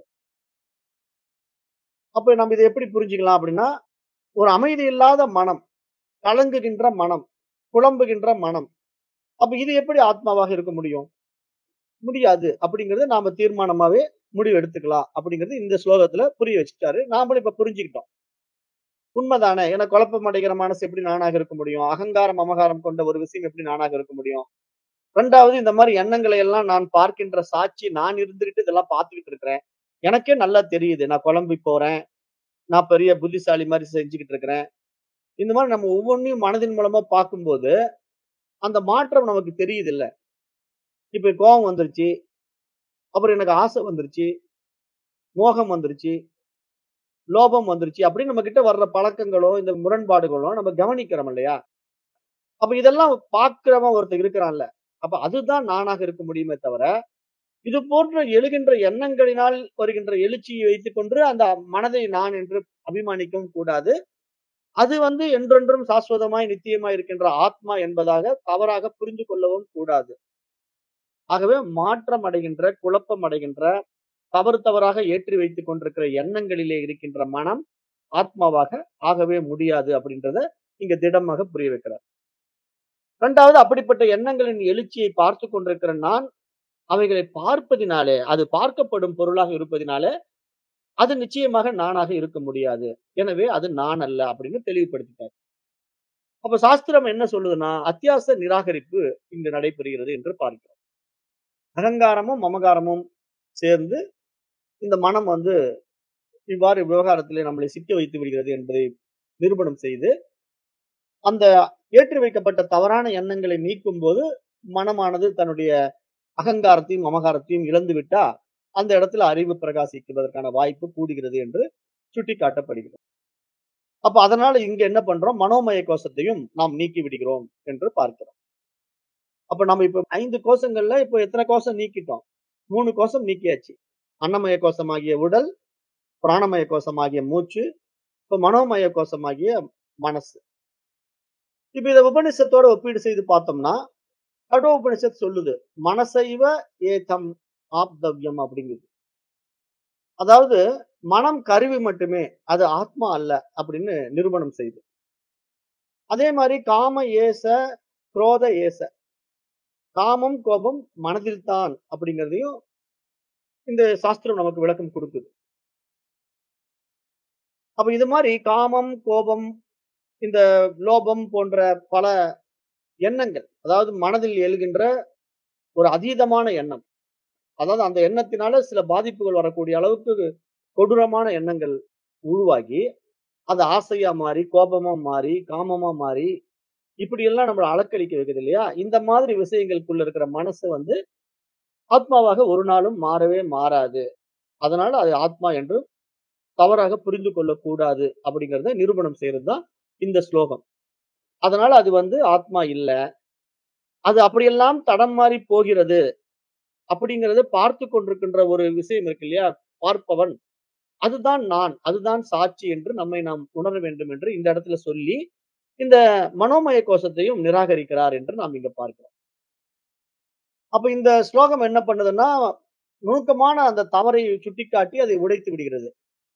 அப்ப நம்ம இத எப்படி புரிஞ்சுக்கலாம் அப்படின்னா, ஒரு அமைதி இல்லாத மனம், கலங்குகின்ற மனம், குழம்புகின்ற மனம். அப்ப இது எப்படி ஆத்மாவாக இருக்க முடியும்? முடியாது. அப்படிங்கிறத நாம தீர்மானமாவே முடிவு எடுத்துக்கலாம். அப்படிங்கிறது இந்த ஸ்லோகத்துல புரிய வச்சுட்டாரு. நாமளும் இப்ப புரிஞ்சுக்கிட்டோம். உண்மைதானே. ஏன்னா குழப்பம் அடைகிற மனசு எப்படி நானாக இருக்க முடியும்? அகங்காரம், மமகாரம் கொண்ட ஒரு விஷயம் எப்படி நானாக இருக்க முடியும்? 2வது இந்த மாரி எண்ணங்களை எல்லாம் நான் பார்க்கின்ற சாட்சி நான் இருந்துகிட்டு இதெல்லாம் பார்த்துக்கிட்டு இருக்கிறேன். எனக்கே நல்லா தெரியுது. நான் குழம்பி போறேன். நான் பெரிய புத்திசாலி மாரி செஞ்சுகிட்டு இருக்கிறேன். இந்த மாரி நம்ம ஒவ்வொன்னையும் மனதின் மூலமா பார்க்கும்போது, அந்த மாற்றம் நமக்கு தெரியுதுல்ல. இப்ப கோவம் வந்துருச்சு. அப்புறம் எனக்கு ஆசை வந்துருச்சு. மோகம் வந்துருச்சு. லோபம் வந்துருச்சு. அப்படின்னு நம்ம கிட்ட வர்ற பழக்கங்களோ, இந்த முரண்பாடுகளோ நம்ம கவனிக்கிறோம் இல்லையா? அப்ப இதெல்லாம் பார்க்கிறவன் ஒருத்தன் இருக்கிறான்ல. அப்ப அதுதான் நானாக இருக்க முடியுமே தவிர, இது போன்ற எழுகின்ற எண்ணங்களினால் வருகின்ற எழுச்சியை வைத்துக்கொண்டு அந்த மனதை நான் என்று அபிமானிக்கவும் கூடாது. அது வந்து என்றென்றும் சாஸ்வதமாய், நித்தியமாய் இருக்கின்ற ஆத்மா என்பதாக தவறாக புரிந்து கொள்ளவும் கூடாது. ஆகவே மாற்றம் அடைகின்ற, குழப்பம் அடைகின்ற, தவறு தவறாக ஏற்றி வைத்துக் கொண்டிருக்கிற எண்ணங்களிலே இருக்கின்ற மனம் ஆத்மாவாக ஆகவே முடியாது அப்படின்றத இங்க திடமாக புரிய வைக்கிறார். 2வது அப்படிப்பட்ட எண்ணங்களின் எழுச்சியை பார்த்துக் கொண்டிருக்கிற நான், அவைகளை பார்ப்பதினாலே, அது பார்க்கப்படும் பொருளாக இருப்பதினாலே, அது நிச்சயமாக நானாக இருக்க முடியாது. எனவே அது நான் அல்ல அப்படின்னு தெளிவுபடுத்திட்டார். அப்ப சாஸ்திரம் என்ன சொல்லுதுன்னா அத்தியாச நிராகரிப்பு இங்கு நடைபெறுகிறது என்று பார்க்கிறோம் அகங்காரமும் மமகாரமும் சேர்ந்து இந்த மனம் வந்து இவ்வாறு விவகாரத்திலே நம்மளை சிக்க வைத்து விடுகிறது என்பதை நிரூபணம் செய்து அந்த ஏற்றி வைக்கப்பட்ட தவறான எண்ணங்களை நீக்கும் போது மனமானது தன்னுடைய அகங்காரத்தையும் மமகாரத்தையும் இழந்து விட்டா அந்த இடத்துல அறிவு பிரகாசிக்குவதற்கான வாய்ப்பு கூடுகிறது என்று சுட்டிக்காட்டப்படுகிறது அப்ப அதனால இங்க என்ன பண்றோம் மனோமய கோஷத்தையும் நாம் நீக்கி விடுகிறோம் என்று பார்க்கிறோம் அப்ப நம்ம இப்ப ஐந்து கோஷங்கள்ல இப்ப எத்தனை கோஷம் நீக்கிட்டோம் மூணு கோஷம் நீக்கியாச்சு அன்னமய கோஷமாகிய உடல் பிராணமய கோஷமாகிய மூச்சு இப்ப மனோமய கோஷமாகிய மனசு இப்ப இத உபனிஷத்தோட ஒப்பீடு செய்து பார்த்தோம்னா கடோ உபனிஷத் சொல்லுது மனசைவ ஏதம் ஆப்தவ்யம் அப்படிங்குது அதாவது மனம் கருவி மட்டுமே அது ஆத்மா அல்ல அப்படின்னு நிரூபணம் செய்யுது அதே மாதிரி காம ஏச குரோத ஏச காமம் கோபம் மனதில் தான் அப்படிங்கிறதையும் இந்த சாஸ்திரம் நமக்கு விளக்கம் கொடுக்குது அப்ப இது மாதிரி காமம் கோபம் இந்த லோபம் போன்ற பல எண்ணங்கள் அதாவது மனதில் எழுகின்ற ஒரு அதீதமான எண்ணம் அதாவது அந்த எண்ணத்தினால சில பாதிப்புகள் வரக்கூடிய அளவுக்கு கொடூரமான எண்ணங்கள் உருவாகி அது ஆசையா மாறி கோபமா மாறி காமமா மாறி இப்படி எல்லாம் நம்மளை அலக்களிக்க வைக்குது இல்லையா இந்த மாதிரி விஷயங்களுக்குள்ள இருக்கிற மனசு வந்து ஆத்மாவாக ஒரு நாளும் மாறவே மாறாது அதனால அது ஆத்மா என்று தவறாக புரிந்து கொள்ளக்கூடாது அப்படிங்கிறத நிரூபணம் செய்யறது தான் இந்த ஸ்லோகம் அதனால அது வந்து ஆத்மா இல்ல அது அப்படியெல்லாம் தடம் மாறி போகிறது அப்படிங்கறத பார்த்து கொண்டிருக்கின்ற ஒரு விஷயம் இருக்கு இல்லையா பார்ப்பவன் அதுதான் நான் அதுதான் சாட்சி என்று நம்மை நாம் உணர வேண்டும் என்று இந்த இடத்துல சொல்லி இந்த மனோமய கோஷத்தையும் நிராகரிக்கிறார் என்று நாம் இங்க பார்க்கிறோம் அப்ப இந்த ஸ்லோகம் என்ன பண்ணுதுன்னா நுணுக்கமான அந்த தவறை சுட்டிக்காட்டி அதை உடைத்து விடுகிறது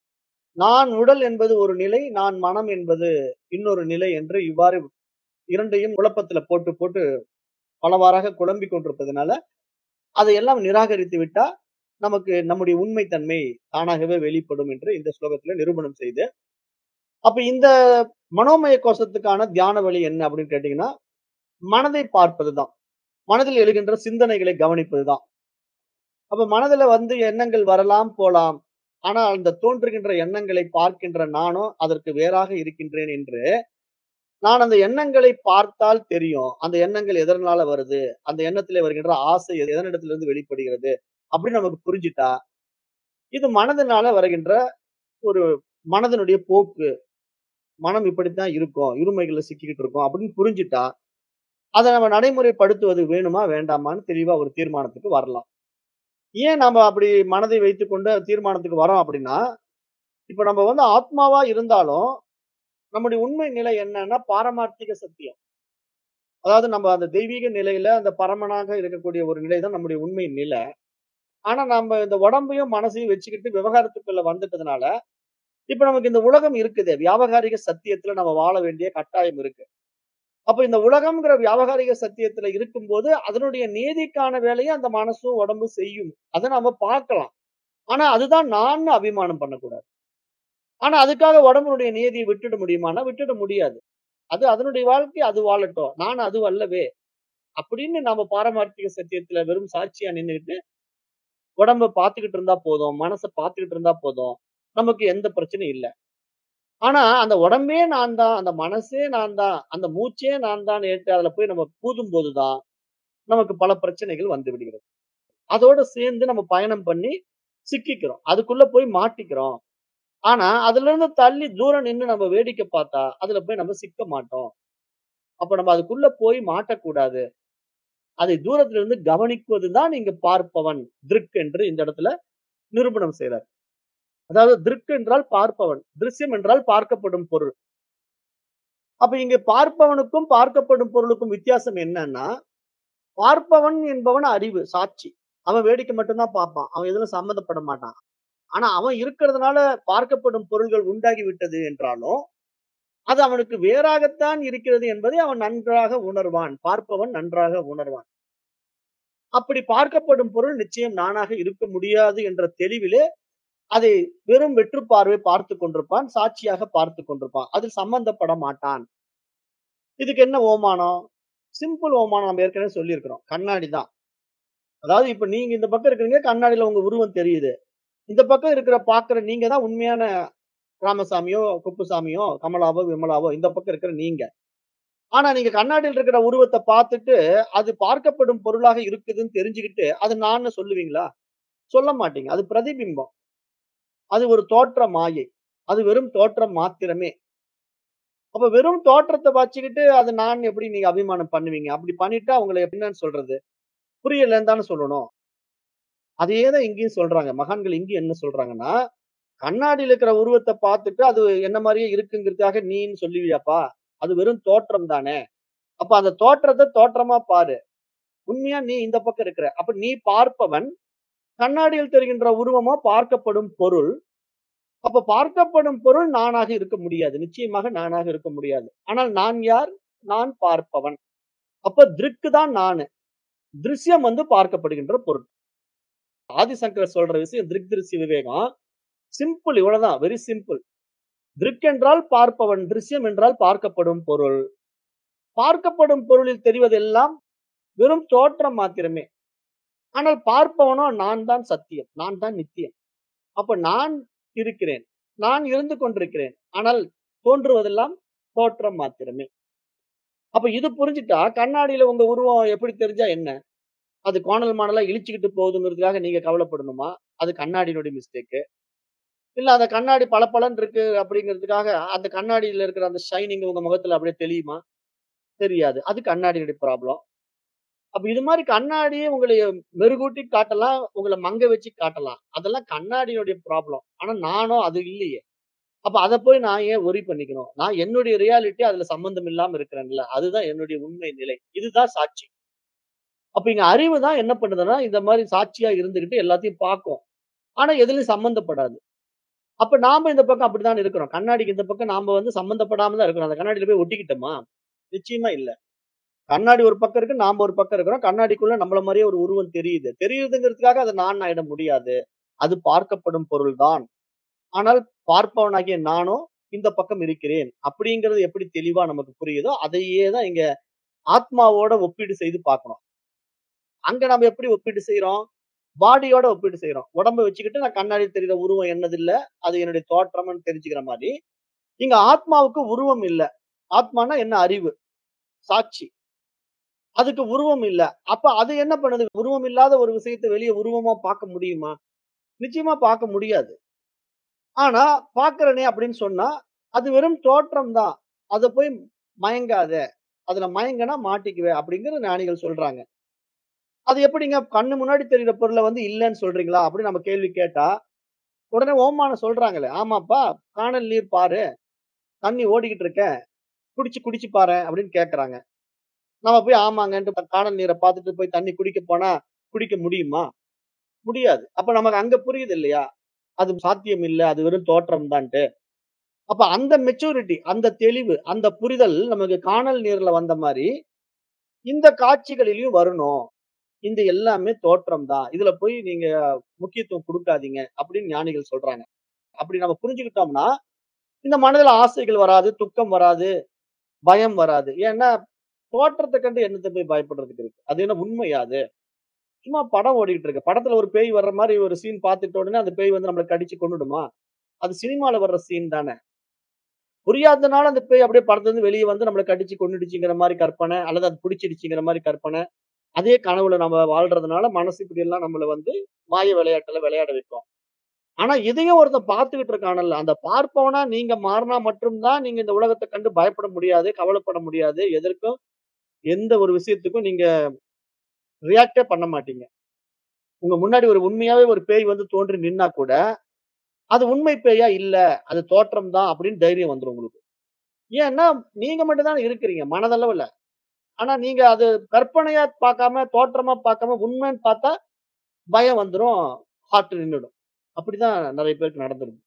நான் உடல் என்பது ஒரு நிலை நான் மனம் என்பது இன்னொரு நிலை என்று இவ்வாறு இரண்டையும் குழப்பத்துல போட்டு போட்டு பலவாறாக குழம்பிக் கொண்டிருப்பதனால அதையெல்லாம் நிராகரித்து விட்டா நமக்கு நம்முடைய உண்மைத்தன்மை தானாகவே வெளிப்படும் என்று இந்த ஸ்லோகத்துல நிரூபணம் செய்து அப்ப இந்த மனோமய கோஷத்துக்கான தியான வழி என்ன அப்படின்னு கேட்டீங்கன்னா மனதை பார்ப்பதுதான் மனதில் எழுகின்ற சிந்தனைகளை கவனிப்பதுதான் அப்ப மனதுல வந்து எண்ணங்கள் வரலாம் போலாம் ஆனா அந்த தோன்றுகின்ற எண்ணங்களை பார்க்கின்ற நானோ அதற்கு வேறாக இருக்கின்றேன் என்று நான் அந்த எண்ணங்களை பார்த்தால் தெரியும் அந்த எண்ணங்கள் எதனால வருது அந்த எண்ணத்திலே வருகின்ற ஆசை எதனிடத்திலிருந்து வெளிப்படுகிறது அப்படின்னு நமக்கு புரிஞ்சுட்டா இது மனதினால வருகின்ற ஒரு மனதனுடைய போக்கு மனம் இப்படித்தான் இருக்கும் இருமைகள்ல சிக்கிக்கிட்டு இருக்கும் அப்படின்னு புரிஞ்சுட்டா அதை நம்ம நடைமுறைப்படுத்துவது வேணுமா வேண்டாமான்னு தெளிவா ஒரு தீர்மானத்துக்கு வரலாம் ஏன் நம்ம அப்படி மனதை வைத்துக்கொண்டு தீர்மானத்துக்கு வரோம் அப்படின்னா இப்ப நம்ம வந்து ஆத்மாவா இருந்தாலும் நம்முடைய உண்மை நிலை என்னன்னா பாரமார்த்திக சத்தியம் அதாவது நம்ம அந்த தெய்வீக நிலையில அந்த பரமனாக இருக்கக்கூடிய ஒரு நிலை தான் நம்முடைய உண்மை நிலை ஆனா நம்ம இந்த உடம்பையும் மனசையும் வச்சுக்கிட்டு விவகாரத்துக்குள்ள வந்துட்டதுனால இப்ப நமக்கு இந்த உலகம் இருக்குது வியாபகாரிக சத்தியத்துல நம்ம வாழ வேண்டிய கட்டாயம் இருக்கு அப்ப இந்த உலகம்ங்கிற வியாபகாரிக சத்தியத்துல இருக்கும்போது அதனுடைய நீதிக்கான வேலையை அந்த மனசும் உடம்பும் செய்யும் அதை நம்ம பார்க்கலாம் ஆனா அதுதான் நான் அபிமானம் பண்ணக்கூடாது ஆனா அதுக்காக உடம்புடைய நியதியை விட்டுட முடியுமானா விட்டுட முடியாது அது அதனுடைய வாழ்க்கை அது வாழட்டும் நான் அது அல்லவே அப்படின்னு நம்ம பாரமார்த்திக சத்தியத்துல வெறும் சாட்சியா நின்றுகிட்டு உடம்ப பார்த்துக்கிட்டு இருந்தா போதும் மனசை பார்த்துக்கிட்டு இருந்தா போதும் நமக்கு எந்த பிரச்சனையும் இல்லை ஆனா அந்த உடம்பே நான் தான் அந்த மனசே நான் தான் அந்த மூச்சே நான் தான் ஏற்று அதுல போய் நம்ம பூதும் போதுதான் நமக்கு பல பிரச்சனைகள் வந்து விடுகிறது அதோட சேர்ந்து நம்ம பயணம் பண்ணி சிக்கிக்கிறோம் அதுக்குள்ள போய் மாட்டிக்கிறோம் ஆனா அதுல இருந்து தள்ளி தூரம் நின்று நம்ம வேடிக்கை பார்த்தா அதுல போய் நம்ம சிக்க மாட்டோம் அப்ப நம்ம அதுக்குள்ள போய் மாட்டக்கூடாது அதை தூரத்துல இருந்து கவனிக்குவதுதான் இங்க பார்ப்பவன் திருக் என்று இந்த இடத்துல நிரூபணம் செய்றார் அதாவது திருக் என்றால் பார்ப்பவன் திருஷ்யம் என்றால் பார்க்கப்படும் பொருள் அப்ப இங்க பார்ப்பவனுக்கும் பார்க்கப்படும் பொருளுக்கும் வித்தியாசம் என்னன்னா பார்ப்பவன் என்பவன் அறிவு சாட்சி அவன் வேடிக்கை மட்டும்தான் பார்ப்பான் அவன் எதுவும் சம்மந்தப்பட மாட்டான் ஆனா அவன் இருக்கிறதுனால பார்க்கப்படும் பொருள்கள் உண்டாகி விட்டது என்றாலும் அது அவனுக்கு வேறாகத்தான் இருக்கிறது என்பதை அவன் நன்றாக உணர்வான் பார்ப்பவன் நன்றாக உணர்வான் அப்படி பார்க்கப்படும் பொருள் நிச்சயம் நானாக இருக்க முடியாது என்ற தெளிவிலே அதை வெறும் வெற்று பார்வை பார்த்து கொண்டிருப்பான் சாட்சியாக பார்த்து கொண்டிருப்பான் அதில் சம்பந்தப்பட மாட்டான் இதுக்கு என்ன ஓமானம்? சிம்பிள் ஓமானம் நம்ம ஏற்கனவே சொல்லியிருக்கிறோம். கண்ணாடி தான். அதாவது இப்ப நீங்க இந்த பக்கம் இருக்கிறீங்க, கண்ணாடில உங்க உருவம் தெரியுது. இந்த பக்கம் இருக்கிற பார்க்கிற நீங்க தான் உண்மையான ராமசாமியோ, குப்புசாமியோ, கமலாவோ, விமலாவோ இந்த பக்கம் இருக்கிற நீங்க. ஆனா நீங்க கண்ணாடில இருக்கிற உருவத்த பார்த்துட்டு, அது பார்க்கப்படும் பொருளாக இருக்குதுன்னு தெரிஞ்சுக்கிட்டு, அது நான்னு சொல்லுவீங்களா? சொல்ல மாட்டீங்க. அது பிரதிபிம்பம். அது ஒரு தோற்ற மாயை. அது வெறும் தோற்றம் மாத்திரமே. அப்ப வெறும் தோற்றத்த வச்சுக்கிட்டு, அது நான் எப்படி நீங்க அபிமானம் பண்ணுவீங்க? அப்படி பண்ணிட்டா உங்கள என்னன்னு சொல்றது? புரியலன்னு தானே சொல்லணும். அதையே தான் இங்கேயும் சொல்றாங்க. மகான்கள் இங்கேயும் என்ன சொல்றாங்கன்னா, கண்ணாடில இருக்கிற உருவத்த பார்த்துட்டு, அது என்ன மாரியே இருக்குங்கிறதுக்காக நீன்னு சொல்லுவியாப்பா? அது வெறும் தோற்றம் தானே. அப்ப அந்த தோற்றத்த தோற்றமா பாரு. உண்மையா நீ இந்த பக்கம் இருக்கிற. அப்ப நீ பார்ப்பவன். கண்ணாடியில் தெரிகின்ற உருவமோ பார்க்கப்படும் பொருள். அப்ப பார்க்கப்படும் பொருள் நானாக இருக்க முடியாது. நிச்சயமாக நானாக இருக்க முடியாது. ஆனால் நான் யார்? நான் பார்ப்பவன். அப்ப திருக்கு தான் நானு. திருஷ்யம் வந்து பார்க்கப்படுகின்ற பொருள். ஆதிசங்கரர் சொல்ற விஷயம் திருக் திருஷ்ய விவேகம். சிம்பிள் இவ்வளவுதான். Very simple. திருக் என்றால் பார்ப்பவன். திருஷ்யம் என்றால் பார்க்கப்படும் பொருள். பார்க்கப்படும் பொருளில் தெரிவதெல்லாம் வெறும் தோற்றம் மாத்திரமே. ஆனால் பார்ப்பவனோ நான் தான் சத்தியம். நான் தான் நித்தியம். அப்ப நான் இருக்கிறேன். நான் இருந்து கொண்டிருக்கிறேன். ஆனால் தோன்றுவதெல்லாம் தோற்றம் மாத்திரமே. அப்ப இது புரிஞ்சுட்டா, கண்ணாடியில உங்க உருவம் எப்படி தெரிஞ்சா என்ன? அது கோணல் மாணலா இழிச்சுக்கிட்டு போகுதுங்கிறதுக்காக நீங்க கவலைப்படணுமா? அது கண்ணாடியினுடைய மிஸ்டேக்கு. இல்ல அந்த கண்ணாடி பளபளன்னு இருக்கு அப்படிங்கிறதுக்காக, அந்த கண்ணாடியில இருக்கிற அந்த ஷைனிங் உங்க முகத்துல அப்படியே தெளியுமா? தெரியாது. அது கண்ணாடியுடைய ப்ராப்ளம். அப்ப இது மாரி கண்ணாடியே உங்கள மெருகூட்டி காட்டலாம். உங்கள மங்க வச்சு காட்டலாம். அதெல்லாம் கண்ணாடியுடைய ப்ராப்ளம். ஆனா நானோ அது இல்லையே. அப்ப அத போய் நான் ஏன் வொரி பண்ணிக்கணும்? நான் என்னுடைய ரியாலிட்டி அதுல சம்பந்தம் இல்லாம இருக்கிறேன்ல. அதுதான் என்னுடைய உண்மை நிலை. இதுதான் சாட்சி. அப்ப இங்க அறிவு தான் என்ன பண்ணுதுன்னா, இந்த மாரி சாட்சியா இருந்துகிட்டு எல்லாத்தையும் பார்க்கும். ஆனா எதுலயும் சம்பந்தப்படாது. அப்ப நாம இந்த பக்கம் அப்படித்தான் இருக்கிறோம். கண்ணாடிக்கு இந்த பக்கம் நாம வந்து சம்பந்தப்படாம தான் இருக்கிறோம். அந்த கண்ணாடியில போய் ஒட்டிக்கிட்டோமா? நிச்சயமா இல்ல. கண்ணாடி ஒரு பக்கம் இருக்கு. நாம ஒரு பக்கம் இருக்கிறோம். கண்ணாடிக்குள்ள நம்மள மாரியே ஒரு உருவம் தெரியுது. தெரியுதுங்கிறதுக்காக அத நான் ஆயிட முடியாது. அது பார்க்கப்படும் பொருள் தான். ஆனால் பார்ப்பவனாகிய நானோ இந்த பக்கம் இருக்கிறேன். அப்படிங்கிறது எப்படி தெளிவா நமக்கு புரியுதோ, அதையே தான் இங்க ஆத்மாவோட ஒப்பீடு செய்து பார்க்கணும். அங்க நம்ம எப்படி ஒப்பீடு செய்றோம்? பாடியோட ஒப்பீடு செய்றோம். உடம்ப வச்சுக்கிட்டு நான் கண்ணாடியில் தெரியிற உருவம் என்னது இல்ல. அது என்னுடைய தோற்றம்ன்னு தெரிஞ்சுக்கிற மாரி, இங்க ஆத்மாவுக்கு உருவம் இல்ல. ஆத்மான்னா என்ன? அறிவு. சாட்சி. அதுக்கு உருவம் இல்ல. அப்ப அது என்ன பண்ணுது? உருவம் இல்லாத ஒரு விஷயத்த வெளிய உருவமா பார்க்க முடியுமா? நிச்சயமா பார்க்க முடியாது. ஆனா பார்க்கிறனே அப்படின்னு சொன்னா, அது வெறும் தோற்றம் தான். அத போய் மயங்காத. அதுல மயங்குனா மாட்டிக்குவ அப்படிங்கிறது ஞானிகள் சொல்றாங்க. அது எப்படிங்க கண்ணு முன்னாடி தெரியிற பொருள வந்து இல்லன்னு சொல்றீங்களா? அப்படின்னு நம்ம கேள்வி கேட்டா, உடனே ஓமானம் சொல்றாங்களே. ஆமாப்பா, கானல் நீர் பாரு. தண்ணி ஓடிக்கிட்டு இருக்க. குடிச்சு குடிச்சு பாரேன் அப்படின்னு கேட்கறாங்க. நம்ம போய் ஆமாங்கன்ட்டு கானல் நீர பார்த்துட்டு போய் தண்ணி குடிக்க போனா, குடிக்க முடியுமா? முடியாது. அப்ப நமக்கு அங்க புரியுது இல்லையா? அது சாத்தியம் இல்ல. அது வெறும் தோற்றம் தான்ட்டு. அப்ப அந்த மெச்சூரிட்டி, அந்த தெளிவு, அந்த புரிதல் நமக்கு கானல் நீர்ல வந்த மாரி, இந்த காட்சிகளிலயும் வரணும். இந்த எல்லாமே தோற்றம் தான். இதுல போய் நீங்க முக்கியத்துவம் குடுக்காதீங்க அப்படின்னு ஞானிகள் சொல்றாங்க. அப்படி நம்ம புரிஞ்சுக்கிட்டோம்னா, இந்த மனதுல ஆசைகள் வராது, துக்கம் வராது, பயம் வராது. ஏன்னா, தோற்றத்த கண்டு என்னத்த போய் பயப்படுறதுக்கு இருக்கு? அது என்ன உண்மையா அது? சும்மா படம் ஓடிக்கிட்டு இருக்கு. படத்துல ஒரு பேய் வர்ற மாரி ஒரு சீன் பார்த்துட்ட உடனே அந்த பேய் வந்து நம்மள கடிச்சு கொன்னுடுமா? அது சினிமால வர்ற சீன் தானே. புரியாததுனால அந்த பேய் அப்படியே படத்துலருந்து வெளிய வந்து நம்மள கடிச்சு கொன்னுடுச்சுங்கிற மாரி கற்பனை, அல்லது அது புடிச்சிடுச்சுங்கிற மாரி கற்பனை. அதே கனவுல நம்ம வாழ்றதுனால மனசு இப்படி எல்லாம் நம்மள வந்து மாய விளையாட்டுல விளையாட வைக்கும். ஆனா இதையும் ஒருத்தன் பார்த்துக்கிட்டு இருக்கானல்ல. அந்த பார்ப்பவனா நீங்க மாறுனா மட்டும் தான் நீங்க இந்த உலகத்த கண்டு பயப்பட முடியாது, கவலைப்பட முடியாது. எதற்கும் எந்த ஒரு விஷயத்துக்கும் நீங்க ரியாக்ட்டே பண்ண மாட்டீங்க. உங்க முன்னாடி ஒரு உண்மையாவே ஒரு பேய் வந்து தோன்றி நின்னா கூட, அது உண்மை பேயா இல்ல. அது தோற்றம் தான் அப்படின்னு தைரியம் வந்துரும் உங்களுக்கு. ஏன்னா, நீங்க மட்டும் தான் இருக்கிறீங்க மனதளவுல. ஆனா நீங்க அது கற்பனையா பார்க்காம, தோற்றமா பார்க்காம உண்மைன்னு பார்த்தா, பயம் வந்துரும். ஹார்ட் நின்னுடும். அப்படிதான் நெறைய பேருக்கு நடந்துருது.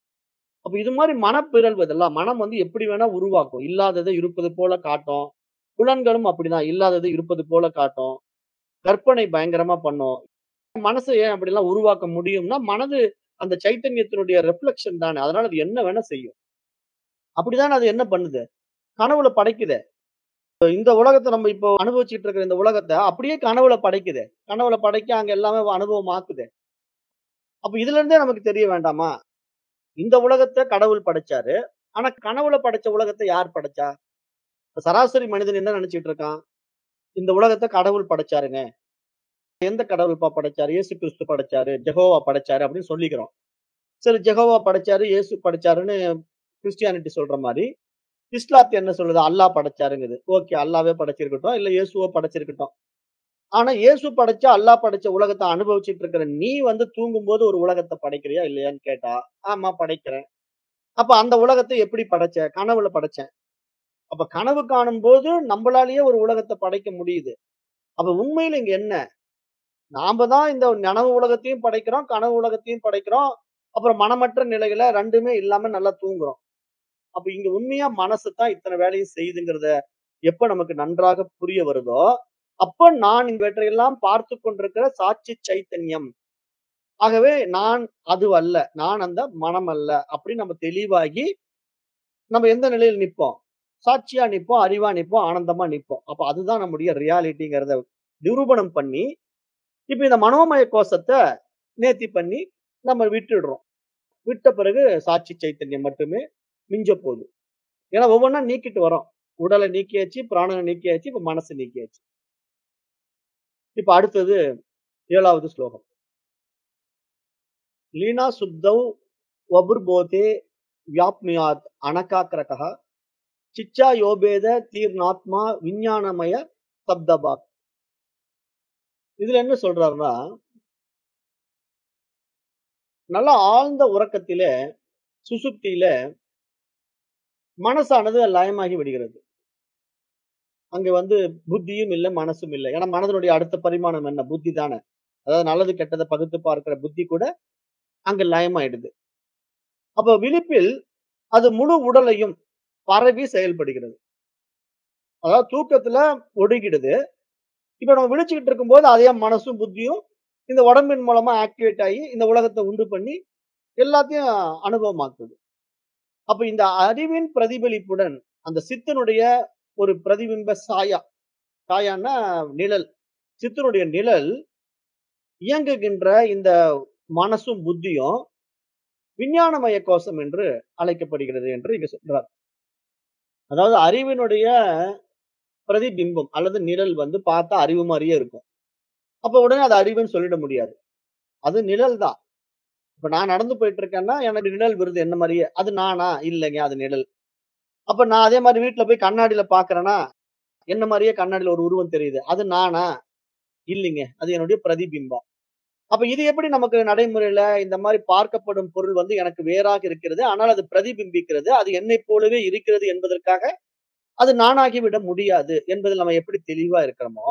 அப்ப இது மாரி மனப்பிறழ்வு இதெல்லாம். மனம் வந்து எப்படி வேணா உருவாக்கும். இல்லாதத இருப்பது போல காட்டும். புலன்களும் அப்படிதான். இல்லாதது இருப்பது போல காட்டும். கற்பனை பயங்கரமா பண்ணும். மனச ஏன் அப்படிலாம் உருவாக்க முடியும்னா, மனது அந்த சைத்தன்யத்தினுடைய ரிஃப்ளெக்ஷன் தானே. அதனால அது என்ன வேணா செய்யும். அப்படித்தானே அது என்ன பண்ணுது? கனவுல படைக்குதே. இந்த உலகத்த நம்ம இப்போ அனுபவிச்சுட்டு இருக்கிற இந்த உலகத்த அப்படியே கனவுல படைக்குதே. கனவுல படைக்க அங்க எல்லாமே அனுபவமாக்குதே. அப்ப இதுல இருந்தே நமக்கு தெரிய வேண்டாமா? இந்த உலகத்த கடவுள் படைச்சாரு. ஆனா கனவுல படைச்ச உலகத்த யார் படைச்சா? இப்ப சராசரி மனிதன் என்ன நினைச்சுட்டு இருக்கான்? இந்த உலகத்த கடவுள் படைச்சாருங்க. எந்த கடவுள்ப்பா படைச்சாரு? இயேசு கிறிஸ்து படைச்சாரு, ஜெகோவா படைச்சாரு அப்படின்னு சொல்லிக்கிறோம். சரி ஜெகோவா படைச்சாரு, இயேசு படைச்சாருன்னு கிறிஸ்டியானிட்டி சொல்ற மாரி, இஸ்லாத்து என்ன சொல்லுது? அல்லாஹ் படைச்சாருங்குது. ஓகே அல்லாவே படைச்சிருக்கட்டும், இல்ல இயேசுவோ படைச்சிருக்கட்டும். ஆனா இயேசு படைச்ச, அல்லாஹ் படைச்ச உலகத்த அனுபவிச்சுட்டு இருக்கிற நீ வந்து தூங்கும்போது ஒரு உலகத்த படைக்கிறியா? இல்லையான்னு கேட்டா, ஆமா படைக்கிறேன். அப்ப அந்த உலகத்த எப்படி படைச்ச? கனவுல படைச்சேன். அப்ப கனவு காணும்போது நம்பளாலேயே ஒரு உலகத்த படைக்க முடியுது. அப்ப உண்மையில இங்க என்ன? நாம தான் இந்த நனவு உலகத்தையும் படைக்கிறோம், கனவு உலகத்தையும் படைக்கிறோம். அப்புறம் மனமற்ற நிலையில 2மே இல்லாம நல்லா தூங்குறோம். அப்ப இங்க உண்மையா மனசு தான் இத்தன வேலையும் செய்யுதுங்கிறத எப்ப நமக்கு நன்றாக புரிய வருதோ, அப்ப நான் இவற்றையெல்லாம் பார்த்துக் கொண்டிருக்கிற சாட்சி சைத்தன்யம். ஆகவே நான் அதுவல்ல. நான் அந்த மனம் அல்ல. அப்படின்னு நம்ம தெளிவாகி, நம்ம எந்த நிலையில் நிப்போம்? சாட்சியா நிப்போம், அறிவா நிப்போம், ஆனந்தமா நிப்போம். அப்ப அதுதான் நம்முடைய ரியாலிட்டிங்கிறத நிரூபணம் பண்ணி, இப்ப இந்த மனோமய கோஷத்த நேர்த்தி பண்ணி நம்ம விட்டுடுறோம். விட்ட பிறகு சாட்சி சைத்தன்யம் மட்டுமே மிஞ்சப் போகுது. ஏன்னா ஒவ்வொன்னா நீக்கிட்டு வரோம். உடல நீக்கியாச்சு, பிராணன நீக்கியாச்சு, இப்ப மனச நீக்கியாச்சு. இப்ப அடுத்தது 7வது ஸ்லோகம். லீனா சுப்தௌ வபுர்போதே வியாப்னுயாத் அனகாக்ரகः சிச்சா யோபேத தீர்ணாத்மா விஞ்ஞானமய சப்தபாக். இதுல என்ன சொல்றாருன்னா நல்ல ஆழ்ந்த உறக்கத்திலே, சுசுப்தியில மனசானது லயமாகி விடுகிறது. அங்க வந்து புத்தியும் இல்ல, மனசும் இல்ல. ஏன்னா மனதினுடைய அடுத்த பரிமாணம் என்ன? புத்தி தானே. அதாவது நல்லது கெட்டத பகுத்து பார்க்கிற புத்தி கூட அங்க லயமாயிடுது. அப்ப விழிப்பில் அது முழு உடலையும் பரவி செயல்படுகிறது. அதாவது தூக்கத்துல ஒடுங்கிடுது. இப்ப நம்ம விழிச்சுக்கிட்டு இருக்கும்போது அதே மனசும், புத்தியும் இந்த உடம்பின் மூலமா ஆக்டிவேட் ஆகி இந்த உலகத்த உண்டு பண்ணி எல்லாத்தையும் அனுபவமாக்குது. அப்ப இந்த அறிவின் பிரதிபலிப்புடன் அந்த சித்தனுடைய ஒரு பிரதிபிம்ப சாயா. சாயான்னா நிழல். சித்தனுடைய நிழல் இயங்குகின்ற இந்த மனசும், புத்தியும் விஞ்ஞானமய கோஷம் என்று அழைக்கப்படுகிறது என்று இங்க சொல்றார். அதாவது அறிவினுடைய பிரதிபிம்பம் அல்லது நிழல் வந்து பார்த்தா அறிவு மாரியே இருக்கும். அப்ப உடனே அது அறிவுன்னு சொல்லிட முடியாது. அது நிழல் தான். இப்ப நான் நடந்து போயிட்டு இருக்கேன்னா, எனக்கு நிழல் வருது என்ன மாரியே. அது நானா? இல்லைங்க அது நிழல். அப்ப நான் அதே மாரி வீட்ல போய் கண்ணாடில பார்க்கிறேன்னா, என்ன மாரியே கண்ணாடில ஒரு உருவம் தெரியுது. அது நானா? இல்லைங்க. அது என்னுடைய பிரதிபிம்பம். அப்ப இது எப்படி நமக்கு நடைமுறையில இந்த மாரி பார்க்கப்படும் பொருள் வந்து எனக்கு வேறாக இருக்கிறது. ஆனால் அது பிரதிபிம்பிக்கிறது. அது என்னைப் போலவே இருக்கிறது என்பதற்காக, அது நானாகி விட முடியாது என்பதில் நம்ம எப்படி தெளிவா இருக்கிறோமோ,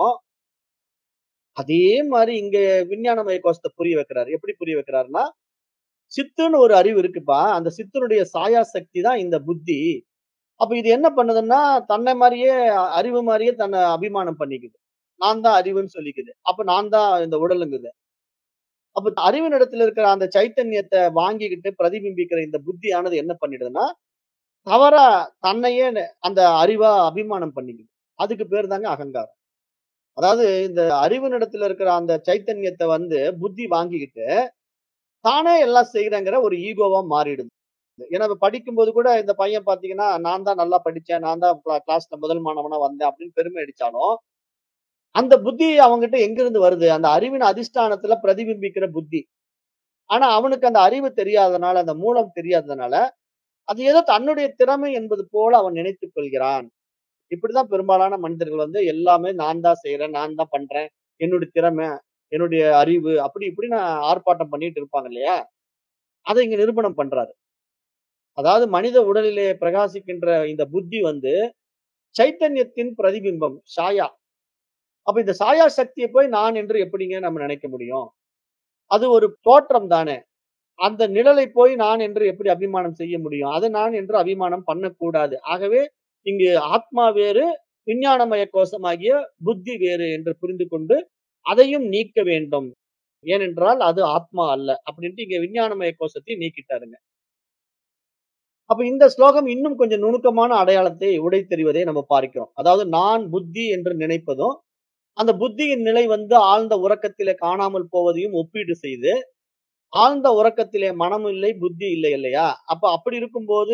அதே மாரி இங்க விஞ்ஞானமய கோஷத்த புரிய வைக்கிறாரு. எப்படி புரிய வைக்கிறாருன்னா, சித்துன்னு ஒரு அறிவு இருக்குப்பா. அந்த சித்தனுடைய சாயா சக்தி தான் இந்த புத்தி. அப்ப இது என்ன பண்ணுதுன்னா, தன்னை மாரியே அறிவு மாரியே தன்னை அபிமானம் பண்ணிக்குது. நான் தான் அறிவுன்னு சொல்லிக்குது. அப்ப நான் தான் இந்த உடலுங்குது. அப்ப அறிவினிடத்துல இருக்கிற அந்த சைத்தன்யத்த வாங்கிக்கிட்டு பிரதிபிம்பிக்கிற இந்த புத்தியானது என்ன பண்ணிடுதுன்னா, தவறா தன்னையே அந்த அறிவா அபிமானம் பண்ணிக்குது. அதுக்கு பேர் தாங்க அகங்காரம். அதாவது இந்த அறிவினிடத்துல இருக்கிற அந்த சைத்தன்யத்த வந்து புத்தி வாங்கிக்கிட்டு, தானே எல்லாம் செய்றேங்கிற ஒரு ஈகோவா மாறிடுது. ஏன்னா இப்ப படிக்கும்போது கூட இந்த பையன் பார்த்தீங்கன்னா, நான் தான் நல்லா படிச்சேன். நான் தான் கிளா கிளாஸ்ல முதல் மாணவனா வந்தேன் அப்படின்னு பெருமை அடிச்சாலும், அந்த புத்தி அவன்கிட்ட எங்கிருந்து வருது? அந்த அறிவின் அதிஷ்டானத்துல பிரதிபிம்பிக்கிற புத்தி. ஆனா அவனுக்கு அந்த அறிவு தெரியாதனால, அந்த மூலம் தெரியாததுனால, அது ஏதோ தன்னுடைய திறமை என்பது போல அவன் நினைத்துக் கொள்கிறான். இப்படிதான் பெரும்பாலான மனிதர்கள் வந்து எல்லாமே நான் தான் செய்றேன், நான் தான் பண்றேன். என்னுடைய திறமை, என்னுடைய அறிவு அப்படி இப்படின்னு ஆர்ப்பாட்டம் பண்ணிட்டு இருப்பாங்க இல்லையா? அத இங்க நிரூபணம் பண்றாரு. அதாவது மனித உடலிலே பிரகாசிக்கின்ற இந்த புத்தி வந்து சைத்தன்யத்தின் பிரதிபிம்பம், சாயா. அப்ப இந்த சாயா சக்திய போய் நான் என்று எப்படிங்க நம்ம நினைக்க முடியும்? அது ஒரு தோற்றம் தானே. அந்த நிழலை போய் நான் என்று எப்படி அபிமானம் செய்ய முடியும்? அது நான் என்று அபிமானம் பண்ணக்கூடாது. ஆகவே இங்கு ஆத்மா வேறு, விஞ்ஞானமய கோஷமாகிய புத்தி வேறு என்று புரிந்து கொண்டு, அதையும் நீக்க வேண்டும். ஏனென்றால் அது ஆத்மா அல்ல. அப்படின்ட்டு இங்க விஞ்ஞானமய கோஷத்தை நீக்கிட்டாருங்க. அப்ப இந்த ஸ்லோகம் இன்னும் கொஞ்சம் நுணுக்கமான அடையாளத்தை உடை தெரிவதை நம்ம பார்க்கிறோம் அதாவது நான் புத்தி என்று நினைப்பதும் அந்த புத்தியின் நிலை வந்து ஆழ்ந்த உறக்கத்திலே காணாமல் போவதையும் ஒப்பீடு செய்து ஆழ்ந்த உறக்கத்திலே மனம் இல்லை புத்தி இல்லை இல்லையா அப்ப அப்படி இருக்கும்போது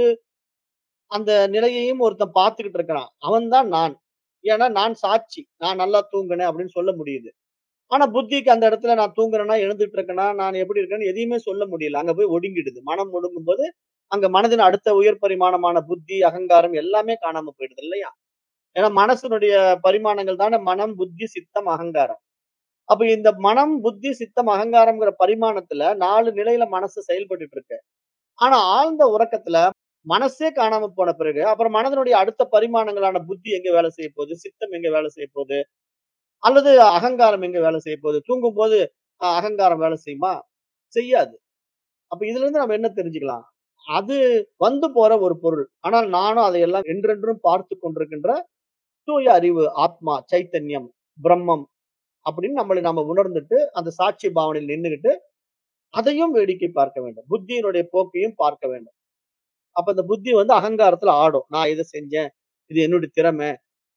அந்த நிலையையும் ஒருத்தன் பார்த்துக்கிட்டு இருக்கிறான் அவன் தான் நான் ஏன்னா நான் சாட்சி நான் நல்லா தூங்கினேன் அப்படின்னு சொல்ல முடியுது ஆனா புத்திக்கு அந்த இடத்துல நான் தூங்குறேன்னா எழுந்துட்டு இருக்கேனா நான் எப்படி இருக்கேன்னு எதையுமே சொல்ல முடியல அங்க போய் ஒடுங்கிடுது மனம் ஒடுங்கும் போது அங்க மனதின் அடுத்த உயர் பரிமாணமான புத்தி அகங்காரம் எல்லாமே காணாம போயிடுது இல்லையா ஏன்னா மனசனுடைய பரிமாணங்கள் தானே மனம் புத்தி சித்தம் அகங்காரம் அப்ப இந்த மனம் புத்தி சித்தம் அகங்காரம்ங்கிற பரிமாணத்துல நாலு நிலையில மனசு செயல்பட்டுட்டு இருக்கு ஆனா ஆழ்ந்த உறக்கத்துல மனசே காணாம போன பிறகு அப்புறம் மனதனுடைய அடுத்த பரிமாணங்களான புத்தி எங்க வேலை செய்ய போகுது சித்தம் எங்க வேலை செய்ய போகுது அல்லது அகங்காரம் எங்க வேலை செய்ய போகுது தூங்கும் போது அஹ், அகங்காரம் வேலை செய்யுமா செய்யாது அப்ப இதுல இருந்து நம்ம என்ன தெரிஞ்சுக்கலாம் அது வந்து போற ஒரு பொருள் ஆனால் நானும் அதையெல்லாம் என்றென்றும் பார்த்து கொண்டிருக்கின்ற தூய அறிவு ஆத்மா சைத்தன்யம் பிரம்மம் அப்படின்னு நம்மளை நாம உணர்ந்துட்டு அந்த சாட்சி பாவனையில் நின்றுகிட்டு அதையும் வேடிக்கை பார்க்க வேண்டும் புத்தியினுடைய போக்கையும் பார்க்க வேண்டும் அப்ப இந்த புத்தி வந்து அகங்காரத்துல ஆடும் நான் இதை செஞ்சேன் இது என்னுடைய திறமை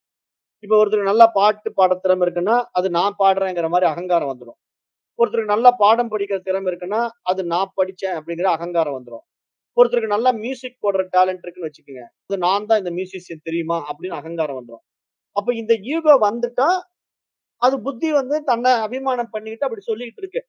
இப்ப ஒருத்தருக்கு நல்லா பாட்டு பாட திறமை இருக்குன்னா அது நான் பாடுறேங்கிற மாதிரி அகங்காரம் வந்துடும் ஒருத்தருக்கு நல்லா பாடம் படிக்கிற திறமை இருக்குன்னா அது நான் படிச்சேன் அப்படிங்கிற அகங்காரம் வந்துடும் ஒருத்தருக்கு நல்லா மியூசிக் போடுற டேலண்ட் இருக்குன்னு வச்சுக்கோங்க அது நான் தான் இந்த மியூசிஷியன் தெரியுமா அப்படின்னு அகங்காரம் வந்துடும் அப்ப இந்த ஈகோ வந்துட்டா அது புத்தி வந்து தன்னை அபிமானம் பண்ணிக்கிட்டு அப்படி சொல்லிக்கிட்டு இருக்கு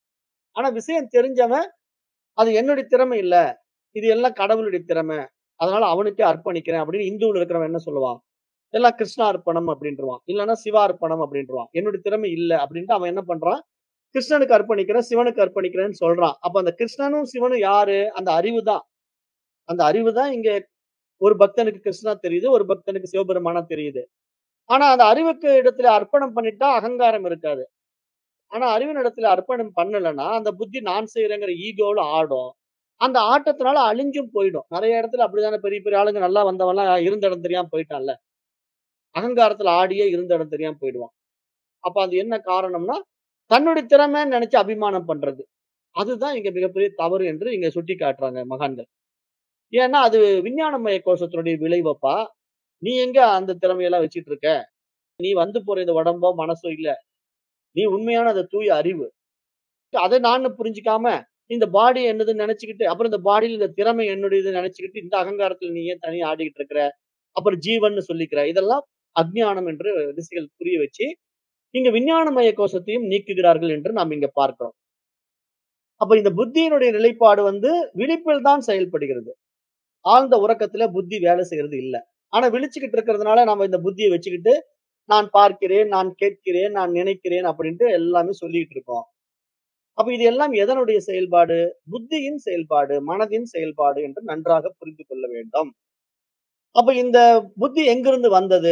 ஆனா விஷயம் தெரிஞ்சவன் அது என்னுடைய திறமை இல்ல இது எல்லாம் கடவுளுடைய திறமை அதனால அவனுக்கே அர்ப்பணிக்கிறேன் அப்படின்னு இந்துவில் இருக்கிறவன் என்ன சொல்லுவான் எல்லாம் கிருஷ்ணா அர்ப்பணம் அப்படின்றான் இல்லைன்னா சிவா அர்ப்பணம் அப்படின்றான் என்னுடைய திறமை இல்ல அப்படின்ட்டு அவன் என்ன பண்றான் கிருஷ்ணனுக்கு அர்ப்பணிக்கிறேன் சிவனுக்கு அர்ப்பணிக்கிறேன்னு சொல்றான் அப்ப அந்த கிருஷ்ணனும் சிவனும் யாரு அந்த அறிவு தான் அந்த அறிவு தான் இங்க ஒரு பக்தனுக்கு கிருஷ்ணா தெரியுது ஒரு பக்தனுக்கு சிவபெருமானா தெரியுது ஆனா அந்த அறிவுக்கு இடத்துல அர்ப்பணம் பண்ணிட்டா அகங்காரம் இருக்காது ஆனா அறிவின் இடத்துல அர்ப்பணம் பண்ணலைன்னா அந்த புத்தி நான் செய்யறேங்கிற ஈகோல ஆடும் அந்த ஆட்டத்தினால அழிஞ்சும் போயிடும் நிறைய இடத்துல அப்படிதானே பெரிய பெரிய ஆளுங்க நல்லா வந்தவன்லாம் இருந்த இடம் தெரியாம போயிட்டான்ல அகங்காரத்துல ஆடியே இருந்த இடம் தெரியாம போயிடுவான் அப்ப அது என்ன காரணம்னா தன்னுடைய திறமைன்னு நினைச்சு அபிமானம் பண்றது அதுதான் இங்க மிகப்பெரிய தவறு என்று இங்க சுட்டி காட்டுறாங்க மகான்கள் ஏன்னா அது விஞ்ஞானமய கோஷத்தினுடைய விளைவப்பா நீ எங்க அந்த திறமையெல்லாம் வச்சிட்டு இருக்க நீ வந்து போற இந்த உடம்போ மனசோ இல்ல நீ உண்மையான அந்த தூய அறிவு அதை நான் புரிஞ்சுக்காம இந்த பாடி என்னதுன்னு நினைச்சுக்கிட்டு அப்புறம் இந்த பாடியில் இந்த திறமை என்னுடையது நினைச்சுக்கிட்டு இந்த அகங்காரத்துல நீ ஏன் தனியா ஆடிக்கிட்டு இருக்கிற அப்புறம் ஜீவன் சொல்லிக்கிற இதெல்லாம் அஜ்ஞானம் என்று ரிஷிகள் புரிய வச்சு இங்க விஞ்ஞானமய கோஷத்தையும் நீக்குகிறார்கள் என்று நாம் இங்க பார்க்கிறோம் அப்ப இந்த புத்தியினுடைய நிலைப்பாடு வந்து விழிப்பில் தான் செயல்படுகிறது ஆழ்ந்த உறக்கத்துல புத்தி வேலை செய்யறது இல்ல ஆனா விழிச்சுக்கிட்டு இருக்கிறதுனால நம்ம இந்த புத்தியை வச்சுக்கிட்டு நான் பார்க்கிறேன் நான் கேட்கிறேன் நான் நினைக்கிறேன் அப்படின்ட்டு எல்லாமே சொல்லிட்டு இருக்கோம் அப்ப இது எல்லாம் எதனுடைய செயல்பாடு புத்தியின் செயல்பாடு மனதின் செயல்பாடு என்று நன்றாக புரிந்து கொள்ள வேண்டும் அப்ப இந்த புத்தி எங்கிருந்து வந்தது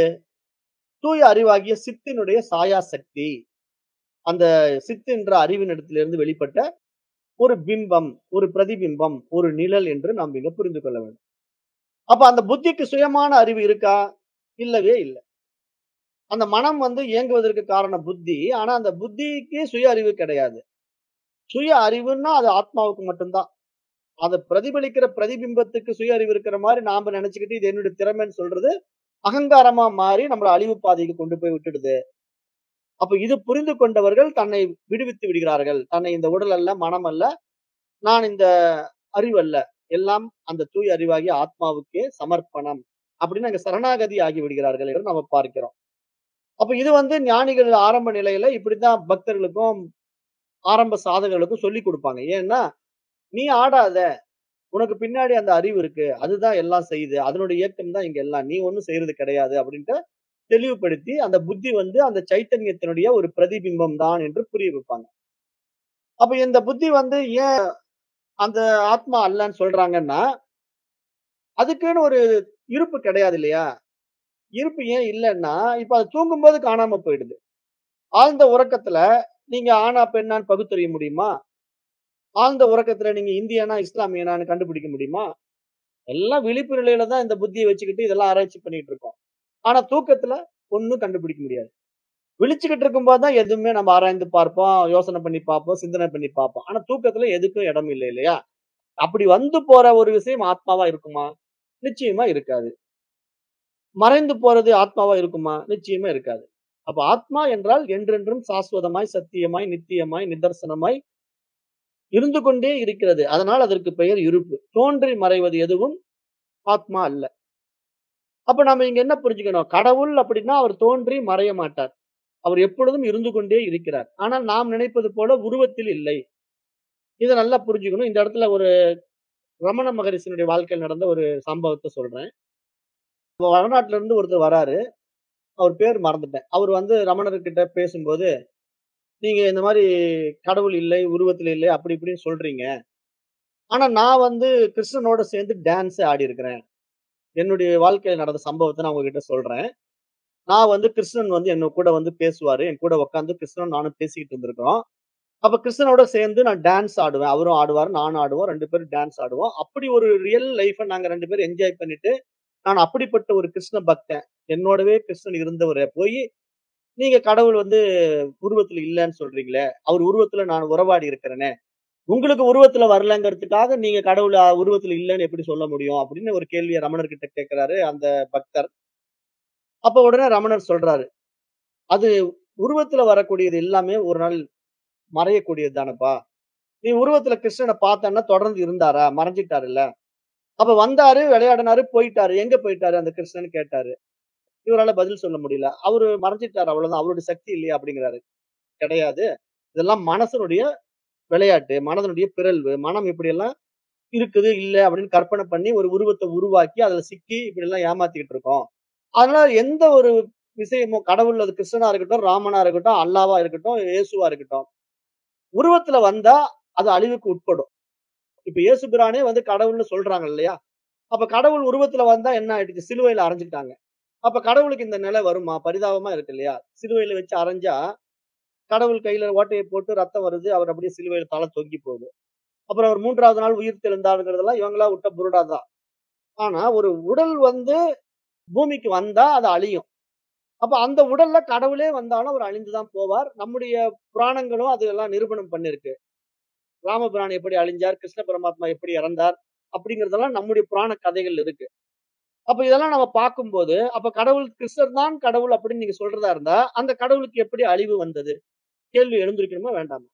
தூய அறிவாகிய சித்தினுடைய சாயா சக்தி அந்த சித்து என்ற அறிவின் இடத்திலிருந்து வெளிப்பட்ட ஒரு பிம்பம் ஒரு பிரதிபிம்பம் ஒரு நிழல் என்று நாம் மிக புரிந்து கொள்ள வேண்டும் அப்ப அந்த புத்திக்கு சுயமான அறிவு இருக்கா இல்லவே இல்லை அந்த மனம் வந்து இயங்குவதற்கு காரணம் புத்தி ஆனா அந்த புத்திக்கு சுய அறிவு கிடையாது சுய அறிவுன்னா அது ஆத்மாவுக்கு மட்டும்தான் அதை பிரதிபலிக்கிற பிரதிபிம்பத்துக்கு சுய அறிவு இருக்கிற மாதிரி நாம நினைச்சுக்கிட்டு இது என்னுடைய திறமைன்னு சொல்றது அகங்காரமா மாறி நம்மள அழிவு பாதைக்கு கொண்டு போய் விட்டுடுது அப்ப இது புரிந்து கொண்டவர்கள் தன்னை விடுவித்து விடுகிறார்கள் தன்னை இந்த உடல் அல்ல மனம் அல்ல நான் இந்த அறிவு அல்ல எல்லாம் அந்த தூய் அறிவாகிய ஆத்மாவுக்கே சமர்ப்பணம் அப்படின்னு அங்க சரணாகதி ஆகி விடுகிறார்கள் என்று நம்ம பார்க்கிறோம் அப்ப இது வந்து ஞானிகள் ஆரம்ப நிலையில இப்படித்தான் பக்தர்களுக்கும் ஆரம்ப சாதகர்களுக்கும் சொல்லி கொடுப்பாங்க ஏன்னா நீ ஆடாத உனக்கு பின்னாடி அந்த அறிவு இருக்கு அதுதான் எல்லாம் செய்யுது அதனுடைய இயக்கம் தான் இங்க எல்லாம் நீ ஒண்ணும் செய்யறது கிடையாது அப்படின்ட்டு தெளிவுபடுத்தி அந்த புத்தி வந்து அந்த சைத்தன்யத்தினுடைய ஒரு பிரதிபிம்பம் தான் என்று புரிய வைப்பாங்க அப்ப இந்த புத்தி வந்து ஏன் அந்த ஆத்மா அல்லன்னு சொல்றாங்கன்னா அதுக்குன்னு ஒரு இருப்பு கிடையாது இல்லையா இருப்பு ஏன் இல்லைன்னா இப்ப அது தூங்கும்போது காணாம போயிடுது ஆழ்ந்த உறக்கத்துல நீங்க ஆணா பெண்ணான்னு பகுத்தறிய முடியுமா ஆழ்ந்த உறக்கத்துல நீங்க இந்தியனா இஸ்லாமியனான்னு கண்டுபிடிக்க முடியுமா எல்லாம் விழிப்பு நிலையில தான் இந்த புத்தியை வச்சுக்கிட்டு இதெல்லாம் ஆராய்ச்சி பண்ணிட்டு இருக்கோம் ஆனா தூக்கத்துல ஒன்னும் கண்டுபிடிக்க முடியாது விழிச்சுக்கிட்டு இருக்கும்போது தான் எதுவுமே நம்ம ஆராய்ந்து பார்ப்போம் யோசனை பண்ணி பார்ப்போம் சிந்தனை பண்ணி பார்ப்போம் ஆனா தூக்கத்துல எதுக்கும் இடம் இல்லை இல்லையா அப்படி வந்து போற ஒரு விஷயம் ஆத்மாவா இருக்குமா? நிச்சயமா இருக்காது. மறைந்து போறது ஆத்மாவா இருக்குமா? நிச்சயமா இருக்காது. அப்ப ஆத்மா என்றால் என்றென்றும் சாஸ்வதமாய், சத்தியமாய், நித்தியமாய், நிதர்சனமாய் இருந்து கொண்டே இருக்கிறது. அதனால் அதற்கு பெயர் இருப்பு. தோன்றி மறைவது எதுவும் ஆத்மா அல்ல. அப்ப நாம இங்க என்ன புரிஞ்சுக்கணும்? கடவுள் அப்படின்னா அவர் தோன்றி மறைய மாட்டார். அவர் எப்பொழுதும் இருந்து கொண்டே இருக்கிறார். ஆனால் நாம் நினைப்பது போல உருவத்தில் இல்லை. இத நல்லா புரிஞ்சுக்கணும். இந்த இடத்துல ஒரு ரமண மகரிஷியினுடைய வாழ்க்கையில் நடந்த ஒரு சம்பவத்த சொல்றேன். வடநாட்டுல இருந்து ஒருத்தர் வராரு. அவர் பேர் மறந்துட்டேன். அவர் வந்து ரமணர்கிட்ட பேசும்போது, "நீங்க இந்த மாரி கடவுள் இல்லை, உருவத்தில் இல்லை அப்படி இப்படின்னு சொல்றீங்க. ஆனா நான் வந்து கிருஷ்ணனோட சேர்ந்து டான்ஸ் ஆடியிருக்கிறேன். என்னுடைய வாழ்க்கையில நடந்த சம்பவத்த நான் உங்ககிட்ட சொல்றேன். நான் வந்து கிருஷ்ணன் வந்து என்ன கூட வந்து பேசுவாரு. என் கூட உட்கார்ந்து கிருஷ்ணனும் நானும் பேசிக்கிட்டு இருந்திருக்கிறோம். அப்ப கிருஷ்ணனோட சேர்ந்து நான் டான்ஸ் ஆடுவேன். அவரும் ஆடுவாரு, நானும் ஆடுவோம். 2 பேரும் டான்ஸ் ஆடுவோம். அப்படி ஒரு ரியல் லைஃப்ப நாங்க 2 பேரும் என்ஜாய் பண்ணிட்டு, நான் அப்படிப்பட்ட ஒரு கிருஷ்ண பக்தன். என்னோடவே கிருஷ்ணன் இருந்தவர போயி, நீங்க கடவுள் வந்து உருவத்துல இல்லன்னு சொல்றீங்களே, அவர் உருவத்துல நான் உறவாடி இருக்கிறேனே. உங்களுக்கு உருவத்துல வரலங்கிறதுக்காக நீங்க கடவுள் அ உருவத்துல இல்லன்னு எப்படி சொல்ல முடியும்? அப்படின்னு ஒரு கேள்விய ரமணர்கிட்ட கேட்கிறாரு அந்த பக்தர். அப்ப உடனே ரமணர் சொல்றாரு, "அது உருவத்துல வரக்கூடியது எல்லாமே ஒரு நாள் மறையக்கூடியது தானப்பா. நீ உருவத்துல கிருஷ்ணன பார்த்தன்னா தொடர்ந்து இருந்தாரா? மறைஞ்சிட்டாருல்ல. அப்ப வந்தாரு, விளையாடினாரு, போயிட்டாரு. எங்க போயிட்டாரு அந்த கிருஷ்ணன் கேட்டாரு. இவரால பதில் சொல்ல முடியல. அவரு மறைஞ்சிட்டாரு அவ்வளவுதான். அவருடைய சக்தி இல்லையா? அப்படிங்கிறாரு. கிடையாது. இதெல்லாம் மனசனுடைய விளையாட்டு. மனதனுடைய பிறழ்வு. மனம் இப்படியெல்லாம் இருக்குது, இல்ல அப்படின்னு கற்பனை பண்ணி ஒரு உருவத்த உருவாக்கி, அதுல சிக்கி இப்படியெல்லாம் ஏமாத்திக்கிட்டு இருக்கோம். அதனால எந்த ஒரு விஷயமும் கடவுள் அது கிருஷ்ணனா இருக்கட்டும், ராமனா இருக்கட்டும், அல்லாவா இருக்கட்டும், இயேசுவா இருக்கட்டும். உருவத்துல வந்தா அது அழிவுக்கு உட்படும். இப்ப இயேசு பிரானே வந்து கடவுள்னு சொல்றாங்க இல்லையா? அப்ப கடவுள் உருவத்துல வந்தா என்ன ஆயிடுச்சு? சிலுவையில அறைஞ்சுட்டாங்க. அப்ப கடவுளுக்கு இந்த நிலை வருமா? பரிதாபமா இருக்கு இல்லையா? சிலுவையில வச்சு அறைஞ்சா, கடவுள் கையில ஓட்டைய போட்டு ரத்தம் வருது. அவர் அப்படியே சிலுவையில தலை தொங்கி போகுது. அப்புறம் அவர் 3வது நாள் உயிர் தெழுந்தாருங்கிறதெல்லாம் இவங்களா விட்ட புருடா தான். ஆனா ஒரு உடல் வந்து பூமிக்கு வந்தா அது அழியும். அப்ப அந்த உடல்ல கடவுளே வந்தாலும் அவர் அழிந்து தான் போவார். நம்முடைய புராணங்களும் அதெல்லாம் நிரூபணம் பண்ணிருக்கு. ராமபிரான் எப்படி அழிஞ்சார்? கிருஷ்ண பரமாத்மா எப்படி இறந்தார்? அப்படிங்கிறதெல்லாம் நம்முடைய புராண கதைகள் இருக்கு. அப்ப இதெல்லாம் நம்ம பார்க்கும்போது, அப்ப கடவுள் கிருஷ்ணர் தான் கடவுள் அப்படின்னு நீங்க சொல்றதா இருந்தா, அந்த கடவுளுக்கு எப்படி அழிவு வந்தது? கேள்வி எழுந்திருக்கணுமா? வேண்டாமா?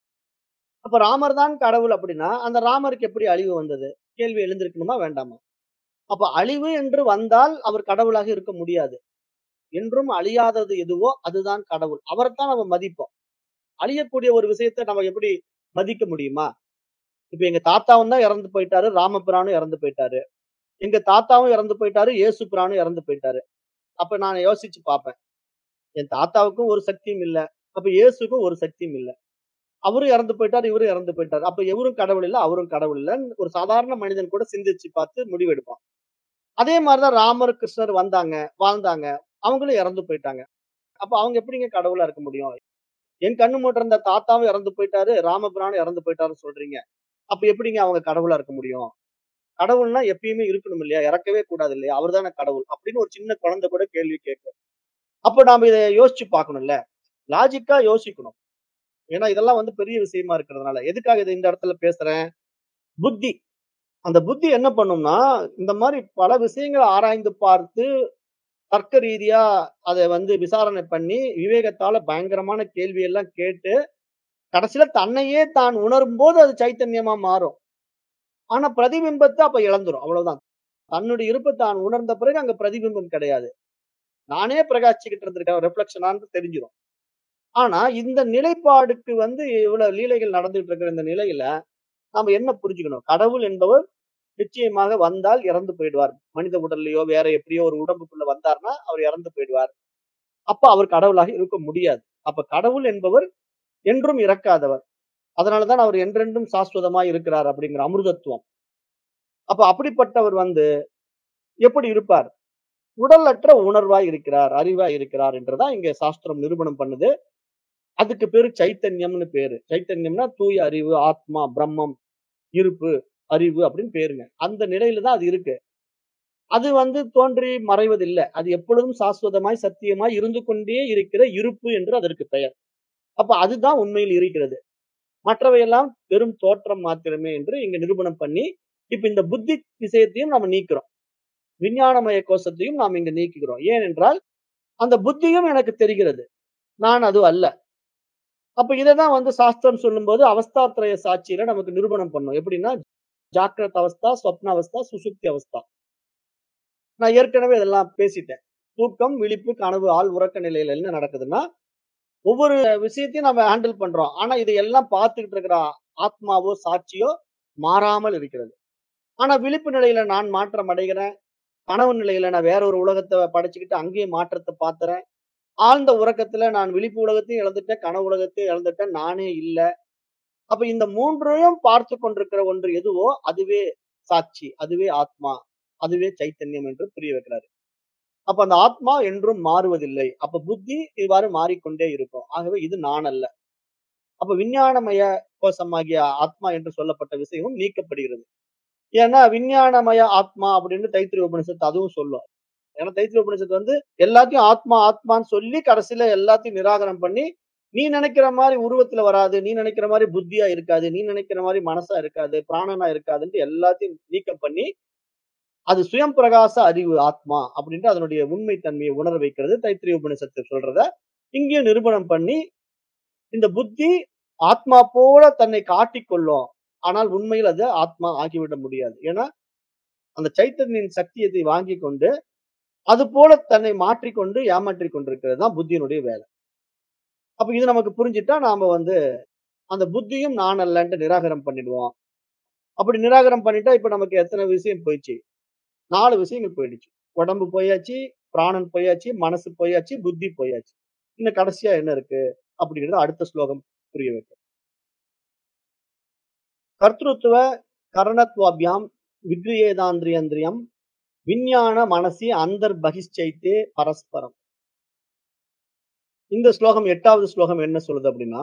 அப்ப ராமர் தான் கடவுள் அப்படின்னா, அந்த ராமருக்கு எப்படி அழிவு வந்தது? கேள்வி எழுந்திருக்கணுமா? வேண்டாமா? அப்ப அழிவு என்று வந்தால் அவர் கடவுளாக இருக்க முடியாது. என்றும் அழியாதது எதுவோ அதுதான் கடவுள். அவரைத்தான் நம்ம மதிப்போம். அழியக்கூடிய ஒரு விஷயத்த நம்ம எப்படி மதிக்க முடியுமா? இப்ப எங்க தாத்தாவும் தான் இறந்து போயிட்டாரு. ராமபிரானும் இறந்து போயிட்டாரு. எங்க தாத்தாவும் இறந்து போயிட்டாரு. இயேசு பிரானும் இறந்து போயிட்டாரு. அப்ப நான் யோசிச்சு பார்ப்பேன். என் தாத்தாவுக்கும் ஒரு சக்தியும் இல்ல. அப்ப இயேசுக்கும் ஒரு சக்தியும் இல்ல. அவரும் இறந்து போயிட்டாரு. இவரும் இறந்து போயிட்டாரு. அப்ப இவரும் கடவுள் இல்ல, அவரும் கடவுள் இல்லன்னு ஒரு சாதாரண மனிதன் கூட சிந்திச்சு பார்த்து முடிவெடுப்பான். அதே மாரி தான் ராமர், கிருஷ்ணர் வந்தாங்க, வாழ்ந்தாங்க. அவங்களும் இறந்து போயிட்டாங்க. அப்ப அவங்க எப்படிங்க கடவுளா இருக்க முடியும்? என் கண்ணு முன்னாடி இருந்த தாத்தாவும் இறந்து போயிட்டாரு. ராமபிரானும் இறந்து போயிட்டாருன்னு சொல்றீங்க. அப்ப எப்படிங்க அவங்க கடவுளா இருக்க முடியும்? கடவுள்னா எப்பயுமே இருக்கணும் இல்லையா? இறக்கவே கூடாது இல்லையா? அவர் தானே கடவுள். அப்படின்னு ஒரு சின்ன குழந்தை கூட கேள்வி கேட்கும். அப்ப நாம இத யோசிச்சு பார்க்கணும்ல. லாஜிக்கா யோசிக்கணும். ஏன்னா இதெல்லாம் வந்து பெரிய விஷயமா இருக்கிறதுனால. எதுக்காக இத இந்த இடத்துல பேசுறேன்? புத்தி. அந்த புத்தி என்ன பண்ணும்னா, இந்த மாரி பல விஷயங்கள ஆராய்ந்து பார்த்து, தர்க்க ரீதியா அத வந்து விசாரணை பண்ணி, விவேகத்தால பயங்கரமான கேள்வி எல்லாம் கேட்டு, கடைசியில தன்னையே தான் உணரும்போது அது சைத்தன்யமா மாறும். ஆனா பிரதிபிம்பத்த அப்ப இழந்துரும். அவ்வளவுதான். தன்னுடைய இருப்ப தான் உணர்ந்த பிறகு அங்க பிரதிபிம்பம் கிடையாது. நானே பிரகாசிச்சுக்கிட்டு இருந்திருக்கேன். ரிஃப்ளெக்ஷனான்னு தெரிஞ்சிரும். ஆனா இந்த நிலைப்பாடுக்கு வந்து இவ்வளவு லீலைகள் நடந்துட்டு இருக்கிற இந்த நிலையில, நாம என்ன புரிஞ்சுக்கணும்? கடவுள் என்பவர் நிச்சயமாக வந்தால் இறந்து போயிடுவார். மனித உடல்லயோ, வேற எப்படியோ ஒரு உடம்புக்குள்ள வந்தார்னா, அவர் இறந்து போயிடுவார். அப்ப அவர் கடவுளாக இருக்க முடியாது. அப்ப கடவுள் என்பவர் என்றும் இறக்காதவர். அதனால தான் அவர் என்றென்றும் சாஸ்வதமாய் இருக்கிறார் அப்படிங்கிற அமிர்தத்துவம். அப்ப அப்படிப்பட்டவர் வந்து எப்படி இருப்பார்? உடலற்ற உணர்வாய் இருக்கிறார், அறிவாய் இருக்கிறார் என்றுதான் இங்க சாஸ்திரம் நிரூபணம் பண்ணுது. அதுக்கு பேரு சைத்தன்யம்னு பேரு. சைத்தன்யம்னா தூய அறிவு, ஆத்மா, பிரம்மம், இருப்பு, அறிவு அப்படின்னு பேருங்க. அந்த நிலையில தான் அது இருக்கு. அது வந்து தோன்றி மறைவதில்ல. அது எப்பொழுதும் சாஸ்வதமாய், சத்தியமாய் இருந்து கொண்டே இருக்கிற இருப்பு என்று அதற்கு பெயர். அப்ப அதுதான் உண்மையில் இருக்கிறது. மற்றவையெல்லாம் வெறும் தோற்றம் மாத்திரமே என்று இங்க நிரூபணம் பண்ணி இப்ப இந்த புத்தி விஷயத்தையும் நம்ம நீக்கிறோம் விஞ்ஞானமய கோஷத்தையும் நாம் இங்க நீக்குகிறோம் ஏனென்றால் அந்த புத்தியும் எனக்கு தெரிகிறது நான் அது அல்ல அப்ப இதைதான் வந்து சாஸ்திரம் சொல்லும்போது அவஸ்தாத்ரய சாட்சியில நமக்கு நிரூபணம் பண்ணும் எப்படின்னா ஜாக்கிரத அவஸ்தா ஸ்வப்ன அவஸ்தா சுசுப்தி அவஸ்தா நான் ஏற்கனவே இதெல்லாம் பேசிட்டேன் தூக்கம் விழிப்பு கனவு ஆள் உறக்க நிலையில என்ன நடக்குதுன்னா ஒவ்வொரு விஷயத்தையும் நம்ம ஹேண்டில் பண்றோம் ஆனா இதையெல்லாம் பார்த்துக்கிட்டு இருக்கிற ஆத்மாவோ சாட்சியோ மாறாமல் இருக்கிறது ஆனா விழிப்பு நிலையில நான் மாற்றம் அடைகிறேன் கனவு நிலையில நான் வேற ஒரு உலகத்தை படைச்சுக்கிட்டு அங்கேயும் மாற்றத்தை பார்த்துறேன் ஆழ்ந்த உறக்கத்துல நான் விழிப்பு உலகத்தையும் இழந்துட்டேன் கனவு உலகத்தையும் இழந்துட்டேன் நானே இல்ல அப்ப இந்த மூன்றையும் பார்த்து கொண்டிருக்கிற ஒன்று எதுவோ அதுவே சாட்சி அதுவே ஆத்மா அதுவே சைத்தன்யம் என்று புரிய வைக்கிறாரு அப்ப அந்த ஆத்மா என்றும் மாறுவதில்லை அப்ப புத்தி இவ்வாறு மாறிக்கொண்டே இருக்கும் ஆகவே இது நான் அல்ல அப்ப விஞ்ஞானமய கோஷமாகிய ஆத்மா என்று சொல்லப்பட்ட விஷயமும் நீக்கப்படுகிறது ஏன்னா விஞ்ஞானமய ஆத்மா அப்படின்னு தைத்திரிய உபனிஷத்து அதுவும் சொல்லும் ஏன்னா தைத்திரிய உபனிஷத்து வந்து எல்லாத்தையும் ஆத்மா ஆத்மான்னு சொல்லி கடைசியில எல்லாத்தையும் நிராகரணம் பண்ணி நீ நினைக்கிற மாதிரி உருவத்துல வராது நீ நினைக்கிற மாதிரி புத்தியா இருக்காது நீ நினைக்கிற மாதிரி மனசா இருக்காது பிராணனா இருக்காதுன்ட்டு எல்லாத்தையும் நீக்கம் பண்ணி அது சுயம் பிரகாச அறிவு ஆத்மா அப்படின்ட்டு அதனுடைய உண்மை தன்மையை உணர வைக்கிறது தைத்திரிய உபனிஷத்து சொல்றத இங்கேயும் நிரூபணம் பண்ணி இந்த புத்தி ஆத்மா போல தன்னை காட்டிக்கொள்ளும் ஆனால் உண்மையில் அது ஆத்மா ஆகிவிட முடியாது ஏன்னா அந்த சைத்தன்யின் சக்தியத்தை வாங்கி கொண்டு அது போல தன்னை மாற்றிக்கொண்டு ஏமாற்றி கொண்டிருக்கிறது தான் புத்தியினுடைய வேலை அப்ப இது நமக்கு புரிஞ்சுட்டா நாம வந்து அந்த புத்தியும் நான் அல்லன்ட்டு நிராகரம் பண்ணிடுவோம் அப்படி நிராகரம் பண்ணிட்டா இப்ப நமக்கு எத்தனை விஷயம் போயிடுச்சு நாலு விஷயங்கள் போயிடுச்சு உடம்பு போயாச்சு பிராணன் போயாச்சு மனசு போயாச்சு புத்தி போயாச்சு இன்னும் கடைசியா என்ன இருக்கு அப்படிங்கிறது அடுத்த ஸ்லோகம் புரிய வைக்கும் கர்த்திருத்துவ கரணத்வாபியாம் விக்ரியேதாந்திரியந்திரியம் விஞ்ஞான மனசி அந்தர் பகிஷ்சைத்தே பரஸ்பரம் இந்த ஸ்லோகம் எட்டாவது ஸ்லோகம் என்ன சொல்லுது அப்படின்னா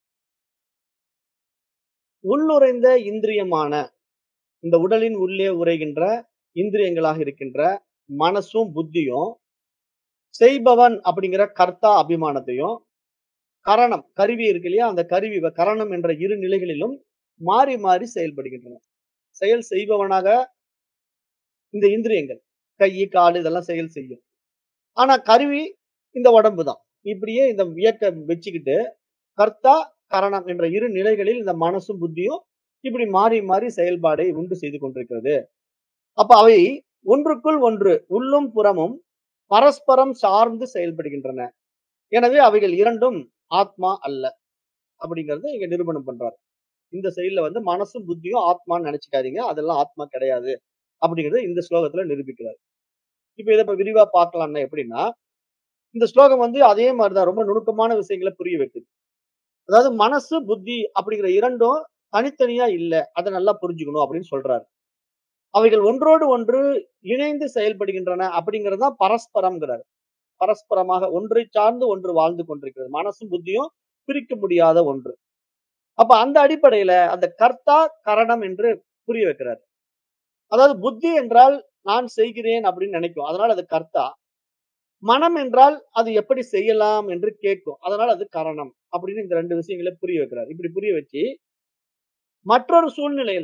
உள்ளுரைந்த இந்திரியமான இந்த உடலின் உள்ளே உரைகின்ற இந்திரியங்களாக இருக்கின்ற மனசும் புத்தியும் செய்பவன் அப்படிங்கிற கர்த்தா அபிமானத்தையும் கரணம் கருவி இருக்கு இல்லையா அந்த கருவி கரணம் என்ற இரு நிலைகளிலும் மாறி மாறி செயல்படுகின்றன செயல் செய்பவனாக இந்த இந்திரியங்கள் கை கால் இதெல்லாம் செயல் செய்யும் ஆனா கருவி இந்த உடம்பு தான் இப்படியே இந்த இயக்க வச்சுக்கிட்டு கர்த்தா கரணம் என்ற இரு நிலைகளில் இந்த மனசும் புத்தியும் இப்படி மாறி மாறி செயல்பாடை உண்டு செய்து கொண்டிருக்கிறது அப்ப அவை ஒன்றுக்குள் ஒன்று உள்ளும் புறமும் பரஸ்பரம் சார்ந்து செயல்படுகின்றன எனவே அவைகள் இரண்டும் ஆத்மா அல்ல அப்படிங்கறது இங்க நிரூபணம் பண்றாரு இந்த செயல்ல வந்து மனசும் புத்தியும் ஆத்மான்னு நினைச்சுக்காதீங்க அதெல்லாம் ஆத்மா கிடையாது அப்படிங்கறத இந்த ஸ்லோகத்துல நிரூபிக்கிறார் இப்ப இதை இப்ப விரிவா பார்க்கலாம்னா எப்படின்னா இந்த ஸ்லோகம் வந்து அதே மாதிரிதான் ரொம்ப நுணுக்கமான விஷயங்களை புரிய வைக்குது அதாவது மனசு புத்தி அப்படிங்கிற இரண்டும் தனித்தனியா இல்ல அதை நல்லா புரிஞ்சுக்கணும் அப்படின்னு சொல்றாரு அவைகள் ஒன்றோடு ஒன்று இணைந்து செயல்படுகின்றன அப்படிங்கிறது தான் பரஸ்பரம்ங்கிறார் பரஸ்பரமாக ஒன்றை சார்ந்து ஒன்று வாழ்ந்து கொண்டிருக்கிறது மனசும் புத்தியும் பிரிக்க முடியாத ஒன்று அப்ப அந்த அடிப்படையில அந்த கர்த்தா கரணம் என்று புரிய வைக்கிறார் அதாவது புத்தி என்றால் நான் செய்கிறேன் அப்படின்னு நினைக்கும் அதனால அது கர்த்தா மனம் என்றால் அது எப்படி செய்யலாம் என்று கேட்கும் அதனால அது கரணம் அப்படின்னு இந்த ரெண்டு விஷயங்களை புரிய வைக்கிறார் இப்படி புரிய வச்சு மற்றொரு சூழ்நிலையில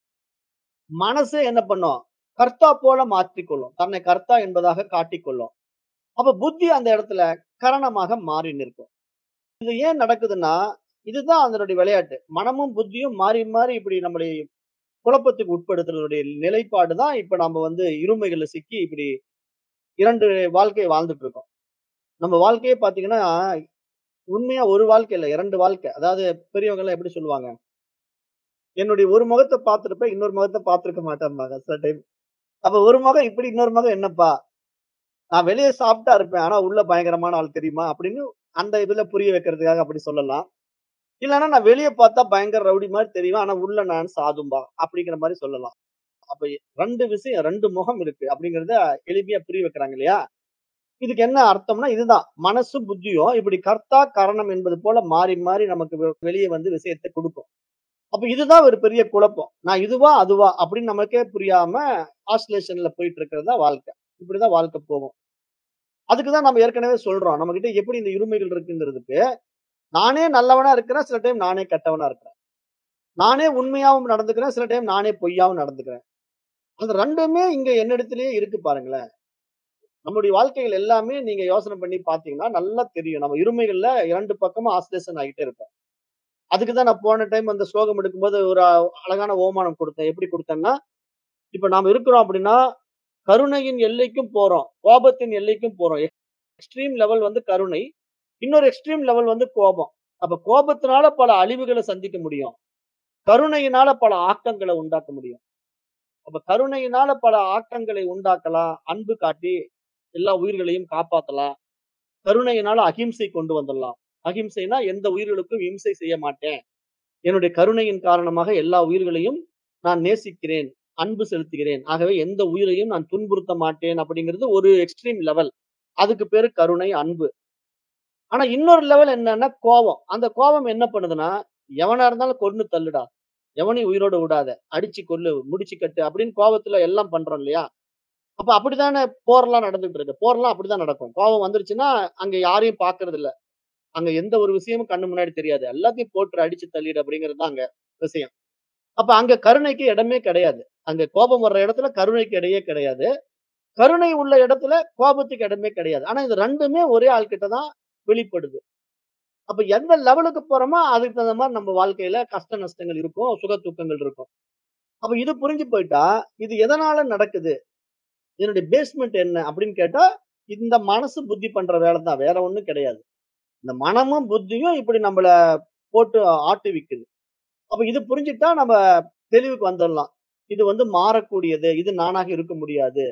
மனசு என்ன பண்ணும் கர்த்தா போல மாற்றிக்கொள்ளும் தன்னை கர்த்தா என்பதாக காட்டிக்கொள்ளும் அப்ப புத்தி அந்த இடத்துல கரணமாக மாறி நிற்கும் இது ஏன் நடக்குதுன்னா இதுதான் அதனுடைய விளையாட்டு மனமும் புத்தியும் மாறி மாறி இப்படி நம்முடைய குழப்பத்துக்கு உட்படுத்துறதுடைய நிலைப்பாடு தான் இப்ப நம்ம வந்து இருமைகள்ல சிக்கி இப்படி இரண்டு வாழ்க்கையை வாழ்ந்துட்டு இருக்கோம் நம்ம வாழ்க்கையே பாத்தீங்கன்னா உண்மையா ஒரு வாழ்க்கை இல்ல இரண்டு வாழ்க்கை அதாவது பெரியவங்க எல்லாம் எப்படி சொல்லுவாங்க என்னுடைய ஒரு முகத்தை பார்த்திருப்ப இன்னொரு முகத்தை பார்த்திருக்க மாட்டேன்பாங்க சில டைம் அப்ப ஒரு முகம் இப்படி இன்னொரு முகம் என்னப்பா நான் வெளியே சாப்பிட்டா இருப்பேன் ஆனா உள்ள பயங்கரமான ஆள் தெரியுமா அப்படின்னு அந்த இதுல புரிய வைக்கிறதுக்காக அப்படி சொல்லலாம் இல்லைன்னா நான் வெளியே பார்த்தா பயங்கர ரவுடி மாதிரி தெரியும் ஆனா உள்ள நான் சாதும்பா அப்படிங்கிற மாதிரி சொல்லலாம் அப்ப ரெண்டு விஷயம் ரெண்டு முகம் இருக்கு அப்படிங்கறத எளிமையா புரிய வைக்கிறாங்க இல்லையா இதுக்கு என்ன அர்த்தம்னா இதுதான் மனசு புத்தியும் இப்படி கர்த்தா கரணம் என்பது போல மாறி மாறி நமக்கு வெ- வெளியே வந்து விஷயத்தை கொடுக்கும் அப்ப இதுதான் ஒரு பெரிய குழப்பம் நான் இதுவா அதுவா அப்படின்னு நமக்கே புரியாம ஆசிலேஷன்ல போயிட்டு இருக்கிறது தான் வாழ்க்கை இப்படிதான் வாழ்க்கை போகும் அதுக்குதான் நம்ம ஏற்கனவே சொல்றோம் நம்ம கிட்ட எப்படி இந்த இருமைகள் இருக்குங்கிறதுக்கு நானே நல்லவனா இருக்கிறேன் சில டைம் நானே கெட்டவனா இருக்கிறேன் நானே உண்மையாவும் நடந்துக்கிறேன் சில டைம் நானே பொய்யாவும் நடந்துக்கிறேன் அந்த ரெண்டுமே இங்க என்னிடத்திலேயே இருக்கு பாருங்களேன் நம்முடைய வாழ்க்கைகள் எல்லாமே நீங்க யோசனை பண்ணி பாத்தீங்கன்னா நல்லா தெரியும் நம்ம இருமைகள்ல இரண்டு பக்கமும் ஆசிலேஷன் ஆகிட்டே இருப்பேன் அதுக்கு தான் நான் போன டைம் அந்த ஸ்லோகம் எடுக்கும்போது ஒரு அ- அழகான ஓமானம் கொடுத்தேன் எப்படி கொடுத்தேன்னா இப்ப நாம இருக்கிறோம் அப்படின்னா கருணையின் எல்லைக்கும் போறோம் கோபத்தின் எல்லைக்கும் போறோம் எக்ஸ்ட்ரீம் லெவல் வந்து கருணை இன்னொரு எக்ஸ்ட்ரீம் லெவல் வந்து கோபம் அப்ப கோபத்தினால பல அழிவுகளை சந்திக்க முடியும் கருணையினால பல ஆக்கங்களை உண்டாக்க முடியும் அப்ப கருணையினால பல ஆக்கங்களை உண்டாக்கலாம் அன்பு காட்டி எல்லா உயிர்களையும் காப்பாத்தலாம் கருணையினால அகிம்சை கொண்டு வந்துடலாம் அகிம்சைனா எந்த உயிர்களுக்கும் இம்சை செய்ய மாட்டேன் என்னுடைய கருணையின் காரணமாக எல்லா உயிர்களையும் நான் நேசிக்கிறேன் அன்பு செலுத்துகிறேன் ஆகவே எந்த உயிரையும் நான் துன்புறுத்த மாட்டேன் அப்படிங்கிறது ஒரு எக்ஸ்ட்ரீம் லெவல் அதுக்கு பேரு கருணை அன்பு ஆனா இன்னொரு லெவல் என்னன்னா கோபம் அந்த கோபம் என்ன பண்ணுதுன்னா எவனா இருந்தாலும் கொன்னு தள்ளுடா எவனையும் உயிரோட விடாத அடிச்சு கொல்லு முடிச்சு கட்டு அப்படின்னு கோபத்துல எல்லாம் பண்றோம் இல்லையா அப்ப அப்படித்தானே போர்லாம் நடந்துட்டு இருக்கு போர்லாம் அப்படிதான் நடக்கும் கோபம் வந்துருச்சுன்னா அங்க யாரையும் பாக்குறது இல்ல அங்க எந்த ஒரு விஷயமும் கண்ணு முன்னாடி தெரியாது எல்லாத்தையும் போட்டு அடிச்சு தள்ளிடு அப்படிங்கிறது தான் அங்க விஷயம் அப்ப அங்க கருணைக்கு இடமே கிடையாது அங்க கோபம் வர்ற இடத்துல கருணைக்கு இடையே கிடையாது கருணை உள்ள இடத்துல கோபத்துக்கு இடமே கிடையாது ஆனா இது ரெண்டுமே ஒரே ஆள்கிட்ட தான் வெளிப்படுது அப்ப எந்த லெவலுக்கு போறோமோ அதுக்கு தகுந்த மாதிரி நம்ம வாழ்க்கையில கஷ்ட நஷ்டங்கள் இருக்கும் சுக துக்கங்கள் இருக்கும் அப்ப இது புரிஞ்சு போயிட்டா இது எதனால நடக்குது இதனுடைய பேஸ்மெண்ட் என்ன அப்படின்னு கேட்டா இந்த மனசு புத்தி பண்ற வேலை தான் வேற ஒண்ணும் கிடையாது இந்த மனமும் புத்தியும் இப்படி நம்மள போட்டு ஆட்டுவிக்குது அப்ப இது புரிஞ்சுட்டா நம்ம தெளிவுக்கு வந்துடலாம் இது வந்து மாறக்கூடியது இது நானாக இருக்க முடியாது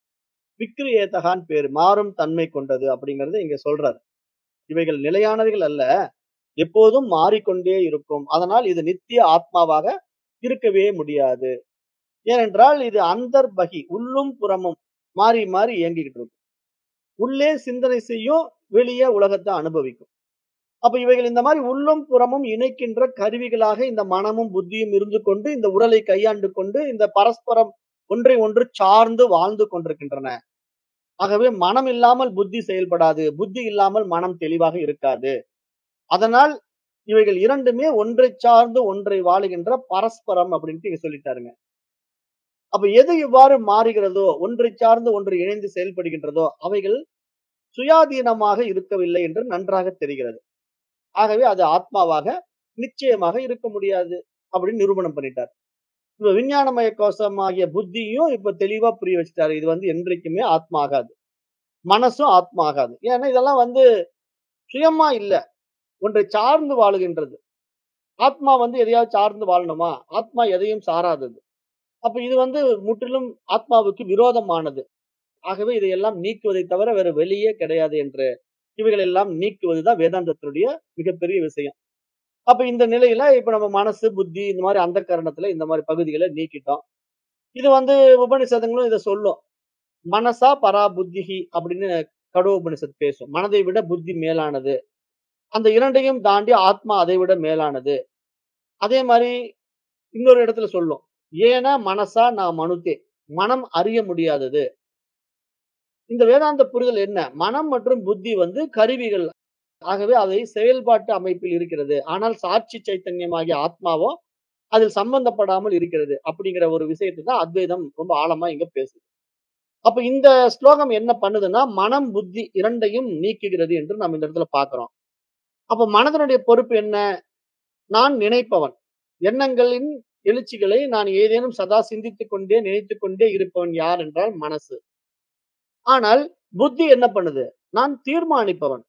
விக்ரி ஏத்தகான் பேரு மாறும் தன்மை கொண்டது அப்படிங்கறது இங்க சொல்றாரு இவைகள் நிலையானவைகள் அல்ல எப்போதும் மாறிக்கொண்டே இருக்கும் அதனால் இது நித்திய ஆத்மாவாக இருக்கவே முடியாது ஏனென்றால் இது அந்தர்பகி உள்ளும் புறமும் மாறி மாறி இயங்கிக்கிட்டு இருக்கும் உள்ளே சிந்தனை செய்யும் வெளியே உலகத்தை அனுபவிக்கும் அப்ப இவைகள் இந்த மாதிரி உள்ளும் புறமும் இணைக்கின்ற கருவிகளாக இந்த மனமும் புத்தியும் இருந்து கொண்டு இந்த உடலை கையாண்டு கொண்டு இந்த பரஸ்பரம் ஒன்றை ஒன்று சார்ந்து வாழ்ந்து கொண்டிருக்கின்றன ஆகவே மனம் இல்லாமல் புத்தி செயல்படாது புத்தி இல்லாமல் மனம் தெளிவாக இருக்காது அதனால் இவைகள் இரண்டுமே ஒன்றை சார்ந்து ஒன்றை வாழுகின்ற பரஸ்பரம் அப்படின்ட்டு இங்க சொல்லிட்டாருங்க அப்ப எது இவ்வாறு மாறுகிறதோ ஒன்றை சார்ந்து ஒன்று இணைந்து செயல்படுகின்றதோ அவைகள் சுயாதீனமாக இருக்கவில்லை என்று நன்றாக தெரிகிறது ஆகவே அது ஆத்மாவாக நிச்சயமாக இருக்க முடியாது அப்படின்னு நிரூபணம் பண்ணிட்டார் இப்ப விஞ்ஞானமய கோஷம் ஆகிய புத்தியும் இப்ப தெளிவா புரிய வச்சுட்டாரு இது வந்து என்றைக்குமே ஆத்மா ஆகாது மனசும் ஆத்மா ஆகாது ஏன்னா இதெல்லாம் வந்து சுயமா இல்ல ஒன்றை சார்ந்து வாழுகின்றது ஆத்மா வந்து எதையாவது சார்ந்து வாழணுமா ஆத்மா எதையும் சாராதது அப்ப இது வந்து முற்றிலும் ஆத்மாவுக்கு விரோதமானது ஆகவே இதையெல்லாம் நீக்குவதை தவிர வேற வெளியே கிடையாது என்று இவைகள் எல்லாம் நீக்குவதுதான் வேதாந்தத்தினுடைய மிகப்பெரிய விஷயம் அப்ப இந்த நிலையில இப்ப நம்ம மனசு புத்தி இந்த மாதிரி அந்த கரணத்துல இந்த மாதிரி பகுதிகளை நீக்கிட்டோம் இது வந்து உபனிஷதங்களும் இதை சொல்லும் மனசா பரா புத்திஹி அப்படின்னு கடோ உபனிஷத் பேசும் மனதை விட புத்தி மேலானது அந்த இரண்டையும் தாண்டி ஆத்மா அதை விட மேலானது அதே மாதிரி இன்னொரு இடத்துல சொல்லும் ஏன்னா மனசா நான் மனுத்தே மனம் அறிய முடியாதது இந்த வேதாந்த புரிதல் என்ன மனம் மற்றும் புத்தி வந்து கருவிகள் ஆகவே அதை செயல்பாட்டு அமைப்பில் இருக்கிறது ஆனால் சாட்சி சைத்தன்யமாகிய ஆத்மாவோ அதில் சம்பந்தப்படாமல் இருக்கிறது அப்படிங்கிற ஒரு விஷயத்தை தான் அத்வைதம் ரொம்ப ஆழமா இங்க பேசுது அப்ப இந்த ஸ்லோகம் என்ன பண்ணுதுன்னா மனம் புத்தி இரண்டையும் நீக்குகிறது என்று நம்ம இந்த இடத்துல பாக்குறோம் அப்ப மனதனுடைய பொறுப்பு என்ன நான் நினைப்பவன் எண்ணங்களின் எழுச்சிகளை நான் ஏதேனும் சதா சிந்தித்துக் கொண்டே நினைத்துக் கொண்டே இருப்பவன் யார் என்றால் மனசு ஆனால் புத்தி என்ன பண்ணுது நான் தீர்மானிப்பவன்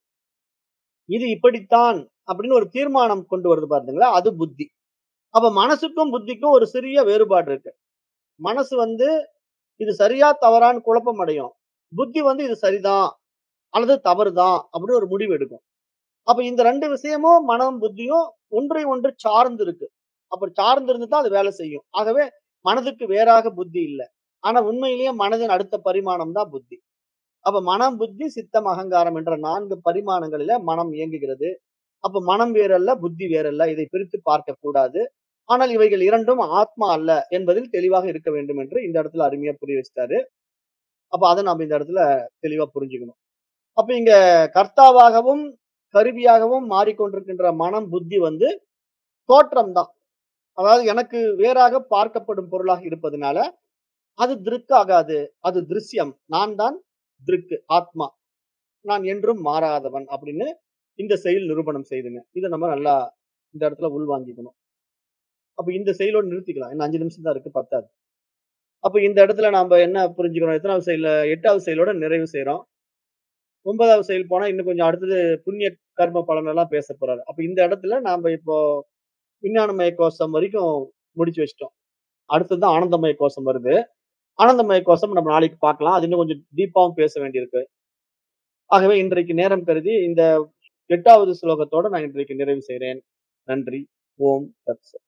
இது இப்படித்தான் அப்படின்னு ஒரு தீர்மானம் கொண்டு வருது பாத்தீங்களா அது புத்தி அப்ப மனசுக்கும் புத்திக்கும் ஒரு சிறிய வேறுபாடு இருக்கு மனசு வந்து இது சரியா தவறான்னு குழப்பம் அடையும் புத்தி வந்து இது சரிதான் அல்லது தவறுதான் அப்படின்னு ஒரு முடிவு எடுக்கும் அப்ப இந்த ரெண்டு விஷயமும் மனம் புத்தியும் ஒன்றை ஒன்று சார்ந்து இருக்கு அப்ப சார்ந்து இருந்து தான் அது வேலை செய்யும் ஆகவே மனதுக்கு வேறாக புத்தி இல்லை ஆனா உண்மையிலேயே மனதின் அடுத்த பரிமாணம் தான் புத்தி அப்ப மனம் புத்தி சித்தம் அகங்காரம் என்ற நான்கு பரிமாணங்களில மனம் இயங்குகிறது அப்ப மனம் வேறல்ல புத்தி வேறல்ல இதை பிரித்து பார்க்க கூடாது ஆனால் இவைகள் இரண்டும் ஆத்மா அல்ல என்பதில் தெளிவாக இருக்க வேண்டும் என்று இந்த இடத்துல அருமையா புரிய வச்சிட்டாரு அப்ப அதை நாம இந்த இடத்துல தெளிவா புரிஞ்சுக்கணும் அப்ப இங்க கர்த்தாவாகவும் கருவியாகவும் மாறிக்கொண்டிருக்கின்ற மனம் புத்தி வந்து தோற்றம் தான் அதாவது எனக்கு வேறாக பார்க்கப்படும் பொருளாக இருப்பதனால அது திருக் ஆகாது அது திருஷ்யம் நான் தான் திருக்கு ஆத்மா நான் என்றும் மாறாதவன் அப்படின்னு இந்த செயல் நிரூபணம் செய்துங்க இதை நம்ம நல்லா இந்த இடத்துல உள்வாங்கிக்கணும் அப்ப இந்த செயலோட நிறுத்திக்கலாம் இன்னும் அஞ்சு நிமிஷம் தான் இருக்கு பத்தாது அப்ப இந்த இடத்துல நாம என்ன புரிஞ்சுக்கிறோம் எத்தனாவது செயல எட்டாவது செயலோட நிறைவு செய்றோம் ஒன்பதாவது செயல் போனா இன்னும் கொஞ்சம் அடுத்தது புண்ணிய கர்ம பலன் எல்லாம் பேச போறாரு அப்ப இந்த இடத்துல நாம இப்போ விஞ்ஞானமய கோஷம் வரைக்கும் முடிச்சு வச்சிட்டோம் அடுத்தது ஆனந்தமய கோஷம் வருது ஆனந்தமய கோஷம் நம்ம நாளைக்கு பார்க்கலாம் அது இன்னும் கொஞ்சம் டீப்பாவும் பேச வேண்டியிருக்கு ஆகவே இன்றைக்கு நேரம் கருதி இந்த எட்டாவது ஸ்லோகத்தோட நான் இன்றைக்கு நிறைவு செய்கிறேன் நன்றி ஓம் தத்சத்